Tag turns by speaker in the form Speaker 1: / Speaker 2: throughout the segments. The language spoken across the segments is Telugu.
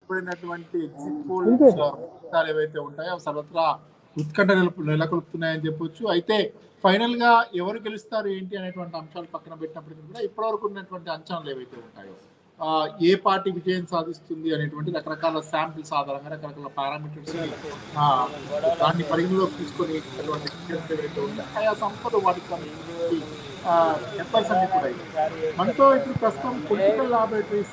Speaker 1: ఏర్పడినటువంటి ఎగ్జిట్ పోల్ ఫలితాలు ఏవైతే ఉంటాయో అవి సర్వత్రా ఉత్కంఠ నెలకొ నెలకొల్పుతున్నాయని చెప్పొచ్చు అయితే ఫైనల్ గా ఎవరు గెలుస్తారు ఏంటి అనేటువంటి అంశాలు పక్కన పెట్టినప్పటికీ కూడా ఇప్పటివరకు ఉన్నటువంటి అంచనాలు ఏవైతే ఉంటాయో ఆ, ఏ పార్టీ విజయం సాధిస్తుంది అనేటువంటి రకరకాల శాంపిల్స్ ఆధారంగా రకరకాల పారామీటర్స్ దాన్ని పరిగణలోకి తీసుకొని ఇచ్చినటువంటి figures ఏవైతే ఉంటాయో ఆయా సంస్థలు వాటికి సంబంధించి నెంబర్స్ అన్ని కూడా ఇవి. మనతో ఇప్పుడు ప్రస్తుతం పొలిటికల్ లాబరేటరీస్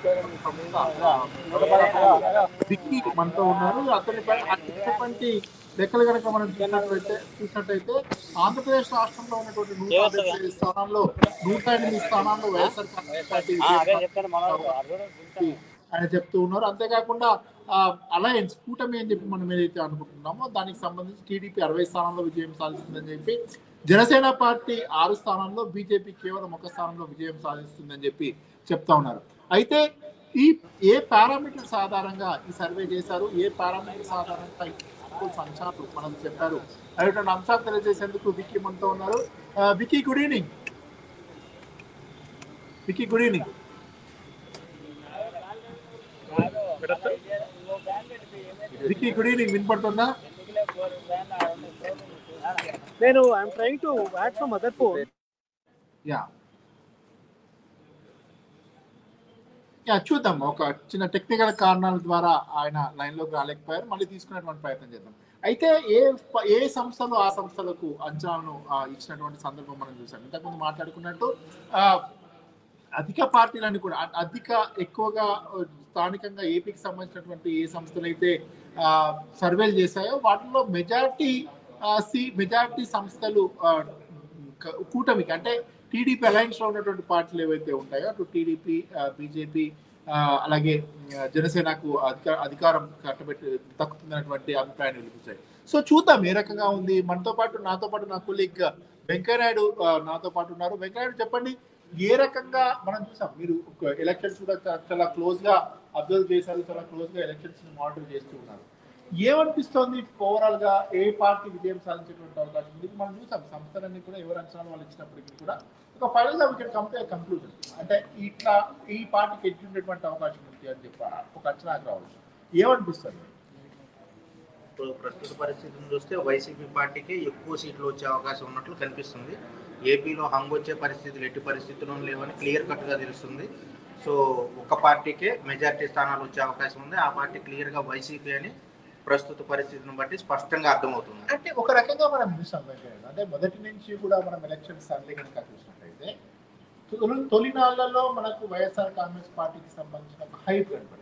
Speaker 1: విక్కీ మనతో ఉన్నారు అతనిపై అటువంటి లెక్కలు కనుక మనం చూసినట్లయితే చూసినట్టయితే ఆంధ్రప్రదేశ్ రాష్ట్రంలో ఉన్నటువంటి నూట డెబ్బై ఐదు స్థానాల్లో నూట ఎనిమిది స్థానాల్లో వైఎస్ఆర్ కాంగ్రెస్ పార్టీ విజయం ఆయన చెప్తూ ఉన్నారు అంతేకాకుండా అలయన్స్ కూటమి అని చెప్పి మనం ఏదైతే అనుకుంటున్నామో దానికి సంబంధించి టీడీపీ అరవై స్థానాల్లో విజయం సాధిస్తుందని చెప్పి జనసేన పార్టీ ఆరు స్థానాల్లో బీజేపీ కేవలం ఒక స్థానంలో విజయం సాధిస్తుందని చెప్పి చెప్తా ఉన్నారు అయితే ఈ ఏ పారామీటర్స్ ఆధారంగా ఈ సర్వే చేశారు ఏ పారామీటర్స్ ఆధారంగా ఈ sample అంశాలు మనం చెప్పారు అనేటువంటి అంశాలు తెలియజేసేందుకు విక్కీ మనతో ఉన్నారు ఆ, Vicky good evening Vicky good evening Vicky good evening వినపడుతుందా
Speaker 2: నేను I'm trying to add from other phone
Speaker 1: yeah yeah చూద్దాం ఒక చిన్న టెక్నికల్ కారణాల ద్వారా ఆయన లైన్ లోకి రాలేకపోయారు మళ్ళీ తీసుకునేటువంటి ప్రయత్నం చేద్దాం అయితే ఏ ప- ఏ సంస్థలు ఆ సంస్థలకు అంచనాలను ఆ, ఇచ్చినటువంటి సందర్భం మనం చూసాం ఇంతకుముందు మాట్లాడుకున్నట్టు ఆ, అధిక పార్టీలను కూడా అ- అధిక ఎక్కువగా ఆ, స్థానికంగా ఏపీకి సంబంధించినటువంటి ఏ సంస్థలు అయితే ఆ, సర్వేలు చేశాయో వాటిలో మెజారిటీ సి మెజారిటీ సంస్థలు ఆ, క- కూటమికి అంటే టీడీపీ అలయన్స్ లో ఉన్నటువంటి పార్టీలు ఏవైతే ఉంటాయో అటు టీడీపీ బీజేపీ అలాగే ఆ, జనసేనకు అధిక అధికారం కట్టబెట్టి దక్కుతుందన్నటువంటి అభిప్రాయాన్ని వినిపించాయి సో చూద్దాం ఏ రకంగా ఉంది మనతో పాటు నాతో పాటు నా కొలీగ్ వెంకయ్యనాయుడు ఆ, నాతో పాటు ఉన్నారు వెంకయ్యనాయుడు చెప్పండి ఏ రకంగా మనం చూసాం మీరు ఎలక్షన్స్ కూడా చా- చాలా క్లోజ్ గా అబ్జర్వ్ చేశారు చాలా క్లోజ్ గా ఎలక్షన్స్ మానిటర్ చేస్తూ ఉన్నారు ఏమనిపిస్తోంది ఓవరాల్ గా ఏ పార్టీ విజయం సాధించేటువంటి అవకాశం ఉంది ఇప్పుడు మనం చూసాం సంస్థలన్నీ కూడా ఎవరు అంచనాలు వాళ్ళు ఇచ్చినప్పటికీ కూడా ఒక ఫైనల్ గా వికెట్ కంపేర్ కంక్లూజన్ అంటే ఇట్లా ఈ పార్టీకి ఎట్టి ఉండేటువంటి అవకాశం ఉంది అని చెప్పి ఒక అంచనాకు రావచ్చు ఏమనిపిస్తుంది
Speaker 3: ఇప్పుడు ప్రస్తుత పరిస్థితిని చూస్తే వైసీపీ పార్టీకి ఎక్కువ సీట్లు వచ్చే అవకాశం ఉన్నట్లు కనిపిస్తుంది ఏపీలో హంగ్ వచ్చే పరిస్థితులు ఎట్టి పరిస్థితుల్లో లేవని క్లియర్ కట్గా తెలుస్తుంది సో ఒక పార్టీకే మెజారిటీ స్థానాలు వచ్చే అవకాశం ఉంది ఆ పార్టీ క్లియర్గా వైసీపీ అని ప్రస్తుత పరిస్థితిని బట్టి స్పష్టంగా అర్థమవుతుంది
Speaker 1: అంటే ఒక రకంగా మనం చూసాం వెంకయ్య అంటే మొదటి నుంచి కూడా మనం ఎలక్షన్ సర్లే కనుక చూసినట్టయితే తొలి తొలినాళ్లలో మనకు వైఎస్ఆర్ కాంగ్రెస్ పార్టీకి సంబంధించిన ఒక హైప్ కనపడింది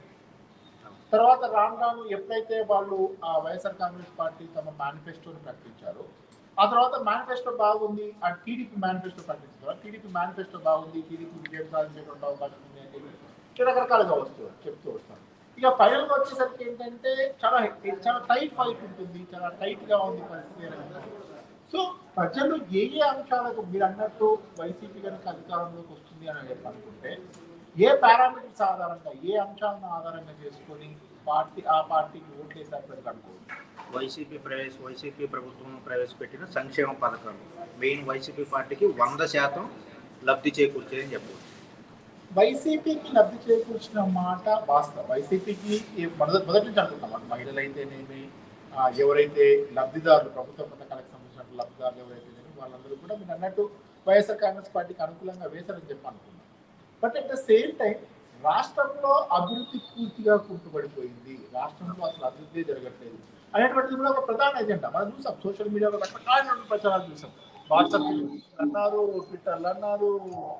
Speaker 1: తర్వాత రాను రాను ఎప్పుడైతే వాళ్ళు ఆ వైఎస్ఆర్ కాంగ్రెస్ పార్టీ తమ మేనిఫెస్టోని ప్రకటించారో ఆ తర్వాత మేనిఫెస్టో బాగుంది ఆ టీడీపీ మేనిఫెస్టో ప్రకటించారు టీడీపీ మేనిఫెస్టో బాగుంది టీడీపీ విజయం సాధించేటువంటి అవకాశం ఉంది అని చెప్పి రకరకాలుగా వస్తూ చెప్తూ వస్తాను ఇక ఫైనల్ గా వచ్చేసరికి ఏంటంటే చాలా చాలా టైట్ ఫైట్ ఉంటుంది చాలా టైట్ గా ఉంది పరిస్థితి అనేది. సో ప్రజలు ఏ ఏ అంశాలకు మీరు అన్నట్టు వైసీపీ కనుక అధికారంలోకి వస్తుంది అని చెప్పి అనుకుంటే ఏ పారామీటర్స్ ఆధారంగా ఏ అంశాలను ఆధారంగా చేసుకొని పార్టీ ఆ పార్టీకి ఓట్లేసారు ప్రజలు అనుకోవచ్చు
Speaker 3: వైసీపీ ప్రవేశ వైసీపీ ప్రభుత్వం ప్రవేశపెట్టిన సంక్షేమ పథకాలు మెయిన్ వైసీపీ పార్టీకి వంద శాతం లబ్ధి చేకూర్చేదని చెప్పవచ్చు
Speaker 1: వైసీపీకి లబ్ధి చేకూర్చిన మాట వాస్తవం వైసీపీకి ఏ- మొదటి మొదటి నుంచి అనుకుంటాం అటు మహిళలు అయితేనేమి ఆ, ఎవరైతే లబ్ధిదారులు ప్రభుత్వ పథకాలకు సంబంధించిన లబ్ధిదారులు ఎవరైతేనేమి వాళ్ళందరూ కూడా మీరు అన్నట్టు వైఎస్ఆర్ కాంగ్రెస్ పార్టీకి అనుకూలంగా వేశారని చెప్పి అనుకున్నాం but at the same time రాష్ట్రంలో అభివృద్ధి పూర్తిగా కుంటుపడిపోయింది రాష్ట్రంలో అసలు అభివృద్ధి జరగట్లేదు అనేటువంటిది కూడా ఒక ప్రధాన ఎజెండా మనం చూసాం సోషల్ మీడియాలో రకరకాల ప్రచారాలు చూసాం వాట్సాప్ అన్నారు ట్విట్టర్లు అన్నారు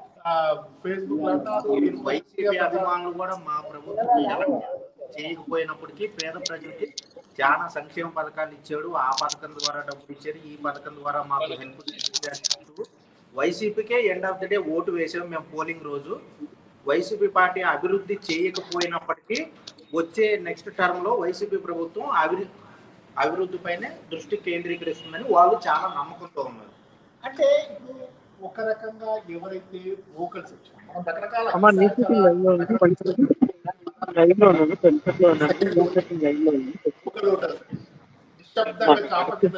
Speaker 1: ఫేస్బుక్ అన్నారు
Speaker 3: మీరు వైసీపీ అభిమానులు కూడా మా ప్రభుత్వం ఎలక్ట్ చేయకపోయినప్పటికీ పేద ప్రజలకి చాలా సంక్షేమ పథకాలు ఇచ్చాడు ఆ పథకం ద్వారా డబ్బులు ఇచ్చారు ఈ పథకం ద్వారా మాకు హెల్ప్ చేస్తూ వైసీపీకే ఎండ్ ఆఫ్ ది డే ఓటు వేసాం మేము పోలింగ్ రోజు వైసీపీ పార్టీ అభివృద్ధి చేయకపోయినప్పటికీ వచ్చే నెక్స్ట్ టర్మ్ లో వైసీపీ ప్రభుత్వం అభివృద్ధి అభివృద్ధి పైనే దృష్టి కేంద్రీకరిస్తుందని వాళ్ళు చాలా నమ్మకంతో ఉన్నారు
Speaker 1: అంటే ఇప్పుడు ఒక రకంగా ఎవరైతే వోకల్స్ వచ్చారు మనం రకరకాల
Speaker 2: అమ్మ నీకు లైన్ లో ఉంది కొంచెం లైన్ లో ఉన్నాను కొంచెం లో ఉన్నాను నీకు లైన్ లో ఉంది
Speaker 1: vocal voters. నిశ్శబ్దంగా కాపాడుతున్న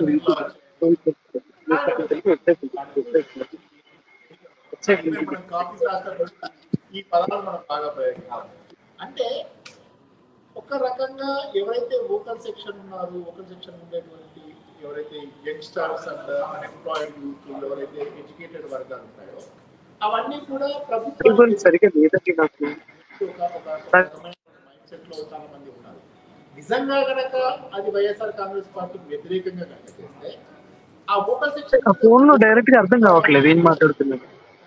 Speaker 1: వీళ్ళు మనం కాపీ రాసినప్పుడు ఈ పదాలు మనం బాగా ప్రయోగించాలి అంటే ఒక ఒక రకంగా ఎవరైతే ఓకల్ సెక్షన్ ఉన్నారు ఓకల్ సెక్షన్ ఉండేటువంటి ఎవరైతే యంగ్స్టర్స్ అండ్ అన్ఎంప్లాయిడ్ యూత్ ఎవరైతే ఎడ్యుకేటెడ్ వర్గాలు ఉంటాయో అవన్నీ కూడా ప్రభుత్వం
Speaker 2: టేబుల్ సరిగ్గా లేదండి నాకు
Speaker 1: ఒక ఒక రకమైన మైండ్ సెట్ లో చాలా మంది ఉన్నారు నిజంగా గనక అది వైఎస్ఆర్ కాంగ్రెస్ పార్టీకి వ్యతిరేకంగా కనుక చేస్తే ఆ ఓకల్ సెక్షన్
Speaker 2: ఆ ఫోన్ లో డైరెక్ట్ గా అర్థం కావట్లేదు ఏం మాట్లాడుతున్నారు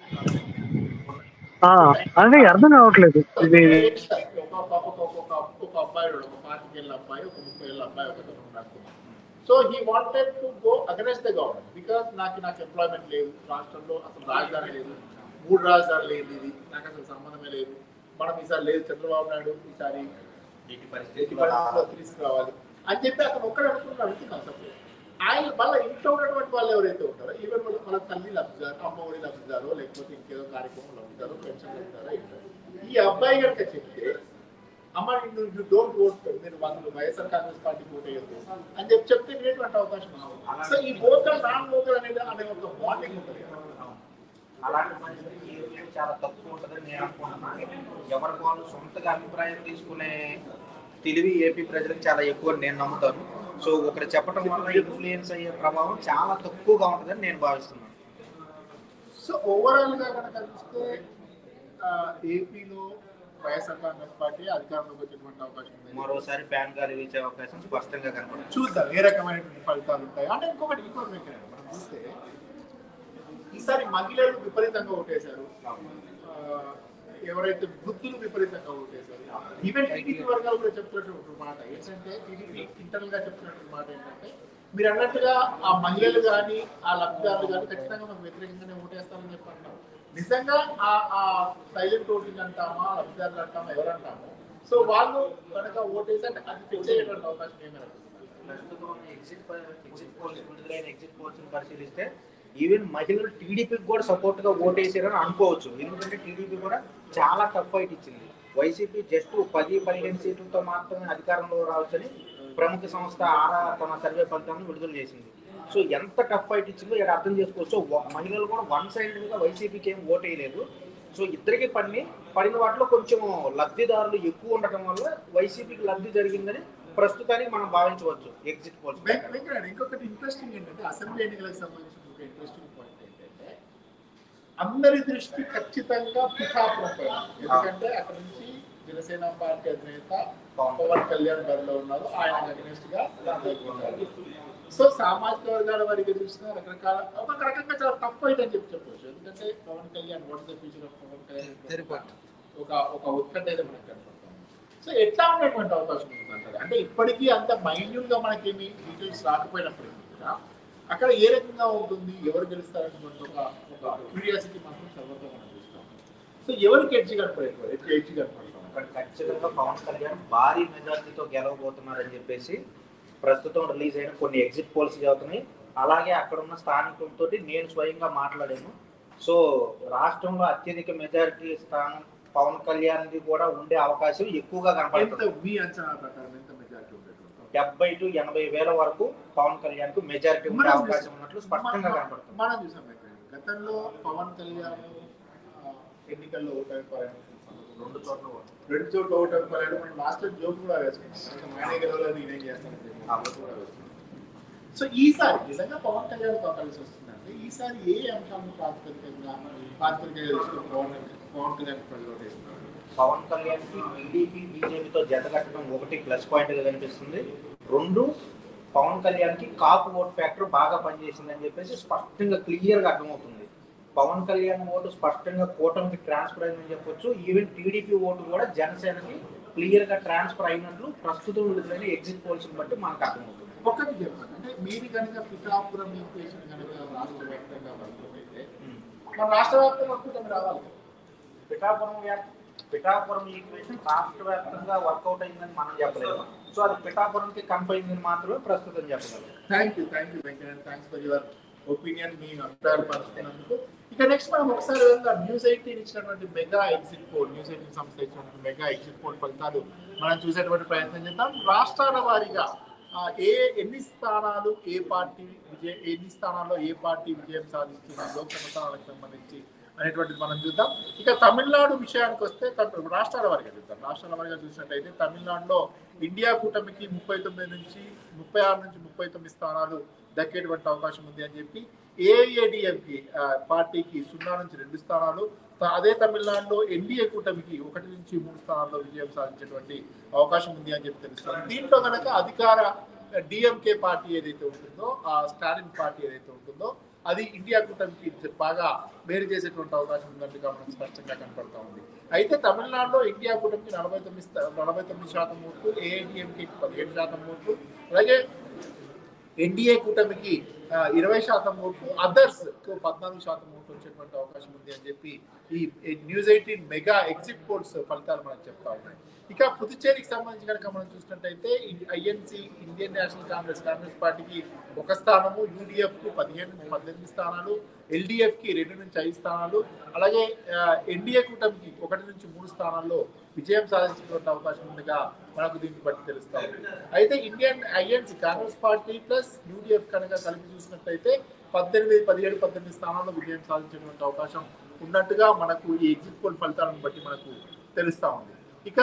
Speaker 2: ఆ, అదే అర్థం కావట్లేదు ఇది
Speaker 1: ఒక ఒక ఒక ఒక ఒక అబ్బాయి ఉన్నాడు, ఒక పాతికేళ్ళ అబ్బాయి ఒక ముప్పై ఏళ్ళ అబ్బాయి ఒక ఉన్నాడు so he wanted to go against the government because నాకు నాకు ఎంప్లాయ్మెంట్ లేదు రాష్ట్రంలో అసలు రాజధాని లేదు మూడు రాజధాని లేదు ఇది నాకు అసలు సంబంధమే లేదు మనం ఈసారి లేదు చంద్రబాబు నాయుడు ఈసారి
Speaker 3: నీటి
Speaker 1: ఎట్టి
Speaker 3: పరిస్థితి
Speaker 1: పరిస్థితుల్లో తీసుకురావాలి అని చెప్పి అతను ఒక్కడు అనుకున్నాడు అడుగుతున్నాను అసలు ఆయన వాళ్ళ ఇంట్లో ఉన్నటువంటి వాళ్ళు ఎవరైతే ఉంటారో ఈవెన్ వాళ్ళ వాళ్ళ తల్లి లబ్ధిదారు అమ్మ ఒడి లబ్ధిదారో లేకపోతే ఇంకేదో కార్యక్రమం లబ్ధిదారో పెన్షన్ లబ్ధిదారో ఏంటో. ఈ అబ్బాయి కనుక చెప్తే అమ్మ నువ్వు డోంట్ ఓట్ మీరు వాళ్ళు వైఎస్ఆర్ కాంగ్రెస్ పార్టీ ఓట్ వేయద్దు అని చెప్పి చెప్తే వినేటువంటి అవకాశం ఉంది సో ఈ ఓకల్ నాన్ ఓకల్ అనేది అనే ఒక బాండింగ్ ఉంటుంది కదా.
Speaker 3: అలాంటి పరిస్థితి ఈ విషయం చాలా తక్కువ ఉంటుందని నేను అనుకుంటున్నాను ఎవరికి వాళ్ళు సొంతగా అభిప్రాయం తీసుకునే తెలివి ఏపీ ప్రజలకు చాలా ఎక్కువ అని నేను నమ్ముతాను సో ఒకరు చెప్పడం వల్ల ఇన్ఫ్లుయెన్స్ అయ్యే ప్రభావం చాలా తక్కువగా ఉంటుందని నేను భావిస్తున్నాను
Speaker 1: సో ఓవరాల్ గా కనుక చూస్తే ఆ, ఏపీలో వైఎస్ఆర్ కాంగ్రెస్ పార్టీ అధికారంలోకి వచ్చేటువంటి అవకాశం ఉంది
Speaker 3: మరోసారి ఫ్యాన్ గాలి వీచే అవకాశం స్పష్టంగా కనపడుతుంది
Speaker 1: చూద్దాం ఏ రకమైనటువంటి ఫలితాలు ఉంటాయి అంటే ఇంకొకటి ఇంకొకటి వెంకయ్య మనం చూస్తే ఈసారి మహిళలు విపరీతంగా ఓటేశారు ఆ, ఎవరైతే వృద్ధులు విపరీతంగా ఓటేశారు ఈవెన్ టీడీపీ వర్గాలు కూడా చెప్తున్నటువంటి మాట ఏంటంటే టీడీపీ ఇంటర్నల్ గా చెప్తున్నటువంటి మాట ఏంటంటే మీరు అన్నట్టుగా ఆ మహిళలు కానీ ఆ లబ్ధిదారులు కానీ ఖచ్చితంగా మాకు వ్యతిరేకంగానే ఓటేస్తారని చెప్పి అంటారు నిజంగా ఆ ఆ సైలెంట్ ఓటింగ్ అంటామా లబ్ధిదారులు అంటామా ఎవరంటామో సో వాళ్ళు కనుక ఓటేసి అంటే అది ఫిక్స్ అయ్యేటువంటి అవకాశం ఏమైనా
Speaker 3: ప్రస్తుతం ఎగ్జిట్ ఎగ్జిట్ పోల్స్ విడుదలైన ఎగ్జిట్ పోల్స్ పరిశీలిస్తే ఈవెన్ మహిళలు టీడీపీకి కూడా సపోర్ట్ గా ఓటేసారని అనుకోవచ్చు ఎందుకంటే టీడీపీ కూడా చాలా టఫ్ ఫైట్ ఇచ్చింది వైసీపీ జస్ట్ పది పదిహేను సీట్లతో మాత్రమే అధికారంలో రావచ్చని ప్రముఖ సంస్థ ఆరా తన సర్వే ఫలితాలను విడుదల చేసింది సో ఎంత టఫ్ ఫైట్ ఇచ్చిందో ఇక్కడ అర్థం చేసుకోవచ్చు సో వ- మహిళలు కూడా వన్ సైడ్ గా వైసీపీకి ఏం ఓట్ వేయలేదు సో ఇద్దరికి పడిని పడిన వాటిలో కొంచెం లబ్ధిదారులు ఎక్కువ ఉండటం వల్ల వైసీపీకి లబ్ధి జరిగిందని ప్రస్తుతానికి మనం భావించవచ్చు ఎగ్జిట్ పోల్స్
Speaker 1: వెంక- వెంకటరాడు ఇంకొకటి ఇంట్రెస్టింగ్ ఏంటంటే అసెంబ్లీ ఎన్నికలకు సంబంధించిన ఒక ఇంట్రెస్టింగ్ పాయింట్ ఏంటంటే అందరి దృష్టి ఖచ్చితంగా పిఠాపురం పైన ఎందుకంటే అక్కడ నుంచి జనసేన పార్టీ అధినేత పవన్ కళ్యాణ్ బరిలో ఉన్నారు ఆయన అగెనిస్ట్ గా ఉన్నారు. సో సామాజిక వర్గాల వారికి చూసిన రకరకాల ఒక రకంగా చాలా టఫ్ ఫైట్ అని చెప్పి చెప్పవచ్చు ఎందుకంటే Pawan Kalyan what the future of Pawan Kalyan ఒక ఒక ఉత్కంఠ అయితే మనకు కనపడుతుంది సో ఎట్లా ఉండేటువంటి అవకాశం ఉందంటారు అంటే ఇప్పటికీ అంత మైన్యూట్ గా మనకేమి డీటెయిల్స్ రాకపోయినప్పటికీ కూడా అక్కడ ఏ రకంగా ఉంటుంది ఎవరు గెలుస్తారనేటువంటి ఒక ఒక క్యూరియాసిటీ మాత్రం సర్వత్రా మనం చూస్తాం సో ఎవరికి ఎడ్జి కనపడేటువంటి ఎడ్జి ఎడ్జి కనపడతాం
Speaker 3: ఇక్కడ ఖచ్చితంగా పవన్ కళ్యాణ్ భారీ మెజార్టీతో గెలవబోతున్నారని చెప్పేసి ప్రస్తుతం రిలీజ్ అయిన కొన్ని ఎగ్జిట్ పోల్స్ చదువుతున్నాయి అలాగే అక్కడ ఉన్న స్థానికులతో నేను స్వయంగా మాట్లాడాను సో రాష్ట్రంలో అత్యధిక మెజారిటీ స్థానం పవన్ కళ్యాణ్ కూడా ఉండే అవకాశం ఎక్కువగా
Speaker 1: ఎంత
Speaker 3: కనపడుతుంది
Speaker 1: మీ అంచనా ప్రకారం ఎంత మెజారిటీ ఉండేటువంటి
Speaker 3: డెబ్బై టు ఎనభై వేల వరకు పవన్ కళ్యాణ్ కు మెజారిటీ ఉండే
Speaker 1: మనం
Speaker 3: అవకాశం
Speaker 1: చూసాం.
Speaker 3: ఉన్నట్లు స్పష్టంగా
Speaker 1: మనం-
Speaker 3: కనపడుతుంది
Speaker 1: మనం చూసాం వెంకయ్య. గతంలో పవన్ కళ్యాణ్ ఆ, ఎన్నికల్లో ఓటైపోయాడు
Speaker 3: రెండు చోట్ల ఓటు.
Speaker 1: రెండు చోట్ల ఓటైపోయాడు మనం లాస్ట్ టైం జోక్ కూడా వేసుకున్నాం ఆయనే గెలవలేదు నేనేం చేస్తాను
Speaker 3: ఆ.
Speaker 1: సో ఈసారి నిజంగా పవన్ కళ్యాణ్ తో కలిసి వస్తుందంటే ఈసారి ఏ అంశాలను ప్రాతిపదికంగా ప్రాతిపదికగా తీసుకుని పవన్ పవన్ కళ్యాణ్ ప్రజలు ఓటేస్తున్నారు
Speaker 3: పవన్ కళ్యాణ్ కి టీడీపీ బీజేపీతో జత కట్టడం ఒకటి ప్లస్ పాయింట్ గా కనిపిస్తుంది రెండు పవన్ కళ్యాణ్ కి కాపు ఓట్ ఫ్యాక్టర్ బాగా పనిచేసిందని చెప్పేసి స్పష్టంగా క్లియర్ గా అర్థమవుతుంది పవన్ కళ్యాణ్ ఓటు స్పష్టంగా కూటమికి ట్రాన్స్ఫర్ అయిందని చెప్పొచ్చు ఈవెన్ టీడీపీ ఓటు కూడా జనసేనకి క్లియర్ గా ట్రాన్స్ఫర్ అయినట్లు ప్రస్తుతం విడుదలైన ఎగ్జిట్ పోల్స్ బట్టి మనకు అర్థమవుతుంది
Speaker 1: ఒక్కటి చెప్పండి అంటే మీరు కనుక పిఠాపురం ఈక్వేషన్ కనుక రాష్ట్ర వ్యాప్తంగా వర్కౌట్ అయితే మన రాష్ట్ర వ్యాప్తంగా కూటమి రావాలి కదా.
Speaker 3: పిఠాపురం వ్యాప్ పిఠాపురం ఈక్వేషన్ రాష్ట్ర వ్యాప్తంగా వర్కౌట్ అయిందని మనం చెప్పలేము సో అది పిఠాపురంకి కన్ఫైన్ మాత్రమే ప్రస్తుతం చెప్పగలం
Speaker 1: thank you thank you Venkaiah thanks for your opinion మీ అభిప్రాయాలు పంచుకున్నందుకు ఇక నెక్స్ట్ మనం ఒకసారి వెళ్దాం న్యూస్ ఎయిటీన్ ఇచ్చినటువంటి mega exit poll news eighteen సంస్థ ఇచ్చినటువంటి మెగా ఎగ్జిట్ పోల్ ఫలితాలు మనం చూసేటువంటి ప్రయత్నం చేద్దాం రాష్ట్రాల వారీగా ఆ, ఏ ఎన్ని స్థానాలు ఏ పార్టీ విజయ ఎన్ని స్థానాల్లో ఏ పార్టీ విజయం సాధిస్తుంది లోక్సభ స్థానాలకు సంబంధించి అనేటువంటిది మనం చూద్దాం ఇక తమిళనాడు విషయానికి వస్తే తమి- రాష్ట్రాల వారిగా చూద్దాం రాష్ట్రాల వారిగా చూసినట్టయితే తమిళనాడులో ఇండియా కూటమికి ముప్పై తొమ్మిది నుంచి ముప్పై ఆరు నుంచి ముప్పై తొమ్మిది స్థానాలు దక్కేటువంటి అవకాశం ఉంది అని చెప్పి ఏఐఏడిఎంకి పార్టీకి సున్నా నుంచి రెండు స్థానాలు త- అదే తమిళనాడులో ఎన్డీఏ కూటమికి ఒకటి నుంచి మూడు స్థానాల్లో విజయం సాధించేటువంటి అవకాశం ఉంది అని చెప్పి తెలుస్తుంది దీంట్లో కనుక అధికార డిఎంకే పార్టీ ఏదైతే ఉంటుందో ఆ స్టాలిన్ పార్టీ ఏదైతే ఉంటుందో అది ఇండియా కూటమికి బాగా మేలు చేసేటువంటి అవకాశం ఉన్నట్టుగా మనకు స్పష్టంగా కనపడతా ఉంది అయితే తమిళనాడులో ఇండియా కూటమికి నలభై తొమ్మిది స్థా- నలభై తొమ్మిది శాతం ఓట్లు ఏఐడిఎంకి పదిహేడు శాతం ఓట్లు అలాగే ఎన్డీఏ కూటమికి ఆ, ఇరవై శాతం ఓట్లు అదర్స్ పద్నాలుగు శాతం ఓట్లు వచ్చేటువంటి అవకాశం ఉంది అని చెప్పి ఈ news eighteen mega exit polls ఫలితాలు మనకు చెప్తా ఉన్నాయి ఇక పుదుచ్చేరికి సంబంధించి కనుక మనం చూసినట్టయితే ఐఎన్సి ఇండియన్ నేషనల్ కాంగ్రెస్ కాంగ్రెస్ పార్టీకి ఒక స్థానము యూడిఎఫ్ కు పదిహేను నుంచి పద్దెనిమిది స్థానాలు ఎల్డిఎఫ్ కి రెండు నుంచి ఐదు స్థానాలు అలాగే ఎన్డీఏ కూటమికి ఒకటి నుంచి మూడు స్థానాల్లో విజయం సాధించేటువంటి అవకాశం ఉందిగా మనకు దీన్ని బట్టి తెలుస్తా ఉంది అయితే Indian INC Congress party plus UDF కనుక కలిపి చూసినట్టయితే పద్దెనిమిది పదిహేడు పద్దెనిమిది స్థానాల్లో విజయం సాధించేటువంటి అవకాశం ఉన్నట్టుగా మనకు ఈ ఎగ్జిట్ పోల్ ఫలితాలను బట్టి మనకు తెలుస్తా ఉంది ఇక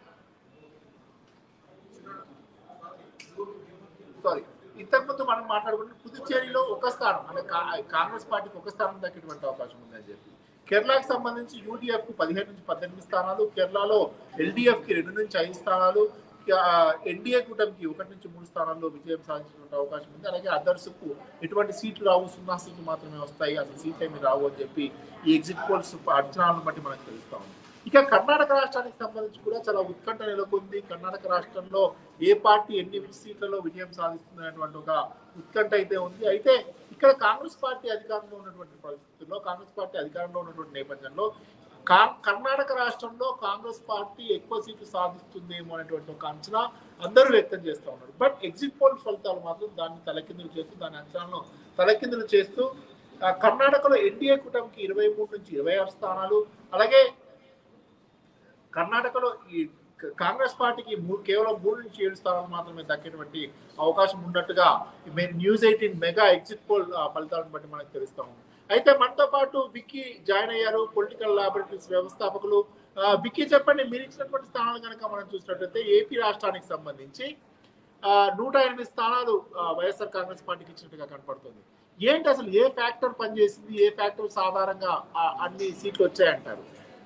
Speaker 1: సారీ ఇంతకుముందు మనం మాట్లాడుకుంటే పుదుచ్చేరిలో ఒక స్థానం అంటే కా- కాంగ్రెస్ పార్టీకి ఒక స్థానం దక్కేటువంటి అవకాశం ఉందని చెప్పి కేరళకు సంబంధించి యూడిఎఫ్ కు పదిహేను నుంచి పద్దెనిమిది స్థానాలు కేరళలో ఎల్డిఎఫ్ కి రెండు నుంచి ఐదు స్థానాలు ఎన్డీఏ కూటమికి ఒకటి నుంచి మూడు స్థానాల్లో విజయం సాధించినటువంటి అవకాశం ఉంది అలాగే అదర్స్ కు ఎటువంటి సీట్లు రావు సున్నా సీట్లు మాత్రమే వస్తాయి అసలు సీట్లు ఏమి రావు అని చెప్పి ఈ ఎగ్జిట్ పోల్స్ అంచనాలను బట్టి మనకు తెలుస్తా ఉంది ఇక కర్ణాటక రాష్ట్రానికి సంబంధించి కూడా చాలా ఉత్కంఠ నెలకొంది కర్ణాటక రాష్ట్రంలో ఏ పార్టీ ఎన్ని సీట్లలో విజయం సాధిస్తున్నటువంటి ఒక ఉత్కంఠ అయితే ఉంది అయితే ఇక్కడ కాంగ్రెస్ పార్టీ అధికారంలో ఉన్నటువంటి పరిస్థితుల్లో కాంగ్రెస్ పార్టీ అధికారంలో ఉన్నటువంటి నేపథ్యంలో కా కర్ణాటక రాష్ట్రంలో కాంగ్రెస్ పార్టీ ఎక్కువ సీట్లు సాధిస్తుందేమో అనేటువంటి ఒక అంచనా అందరూ వ్యక్తం చేస్తూ ఉన్నారు బట్ ఎగ్జిట్ పోల్ ఫలితాలు మాత్రం దాన్ని తలకిందులు చేస్తూ దాని అంచనాలను తలకిందులు చేస్తూ ఆ, కర్ణాటకలో ఎన్డీఏ కూటమికి ఇరవై మూడు నుంచి ఇరవై ఆరు స్థానాలు అలాగే కర్ణాటకలో ఈ క- కాంగ్రెస్ పార్టీకి మూ- కేవలం మూడు నుంచి ఏడు స్థానాలు మాత్రమే దక్కేటువంటి అవకాశం ఉన్నట్టుగా ఈ మే- news eighteen mega exit poll ఆ, ఫలితాలను బట్టి మనకు తెలుస్తా ఉంది అయితే మనతో పాటు విక్కీ జాయిన్ అయ్యారు పొలిటికల్ లాబొరేటరీస్ వ్యవస్థాపకులు ఆ, విక్కీ చెప్పండి మీరు ఇచ్చినటువంటి స్థానాలు కనుక మనం చూసినట్లయితే ఏపీ రాష్ట్రానికి సంబంధించి ఆ, నూట ఎనిమిది స్థానాలు ఆ, వైఎస్ఆర్ కాంగ్రెస్ పార్టీకి ఇచ్చినట్టుగా కనపడుతుంది ఏంటి అసలు ఏ ఫ్యాక్టర్ పనిచేసింది ఏ ఫ్యాక్టర్ సాధారణంగా ఆ, అన్ని సీట్లు వచ్చాయంటారు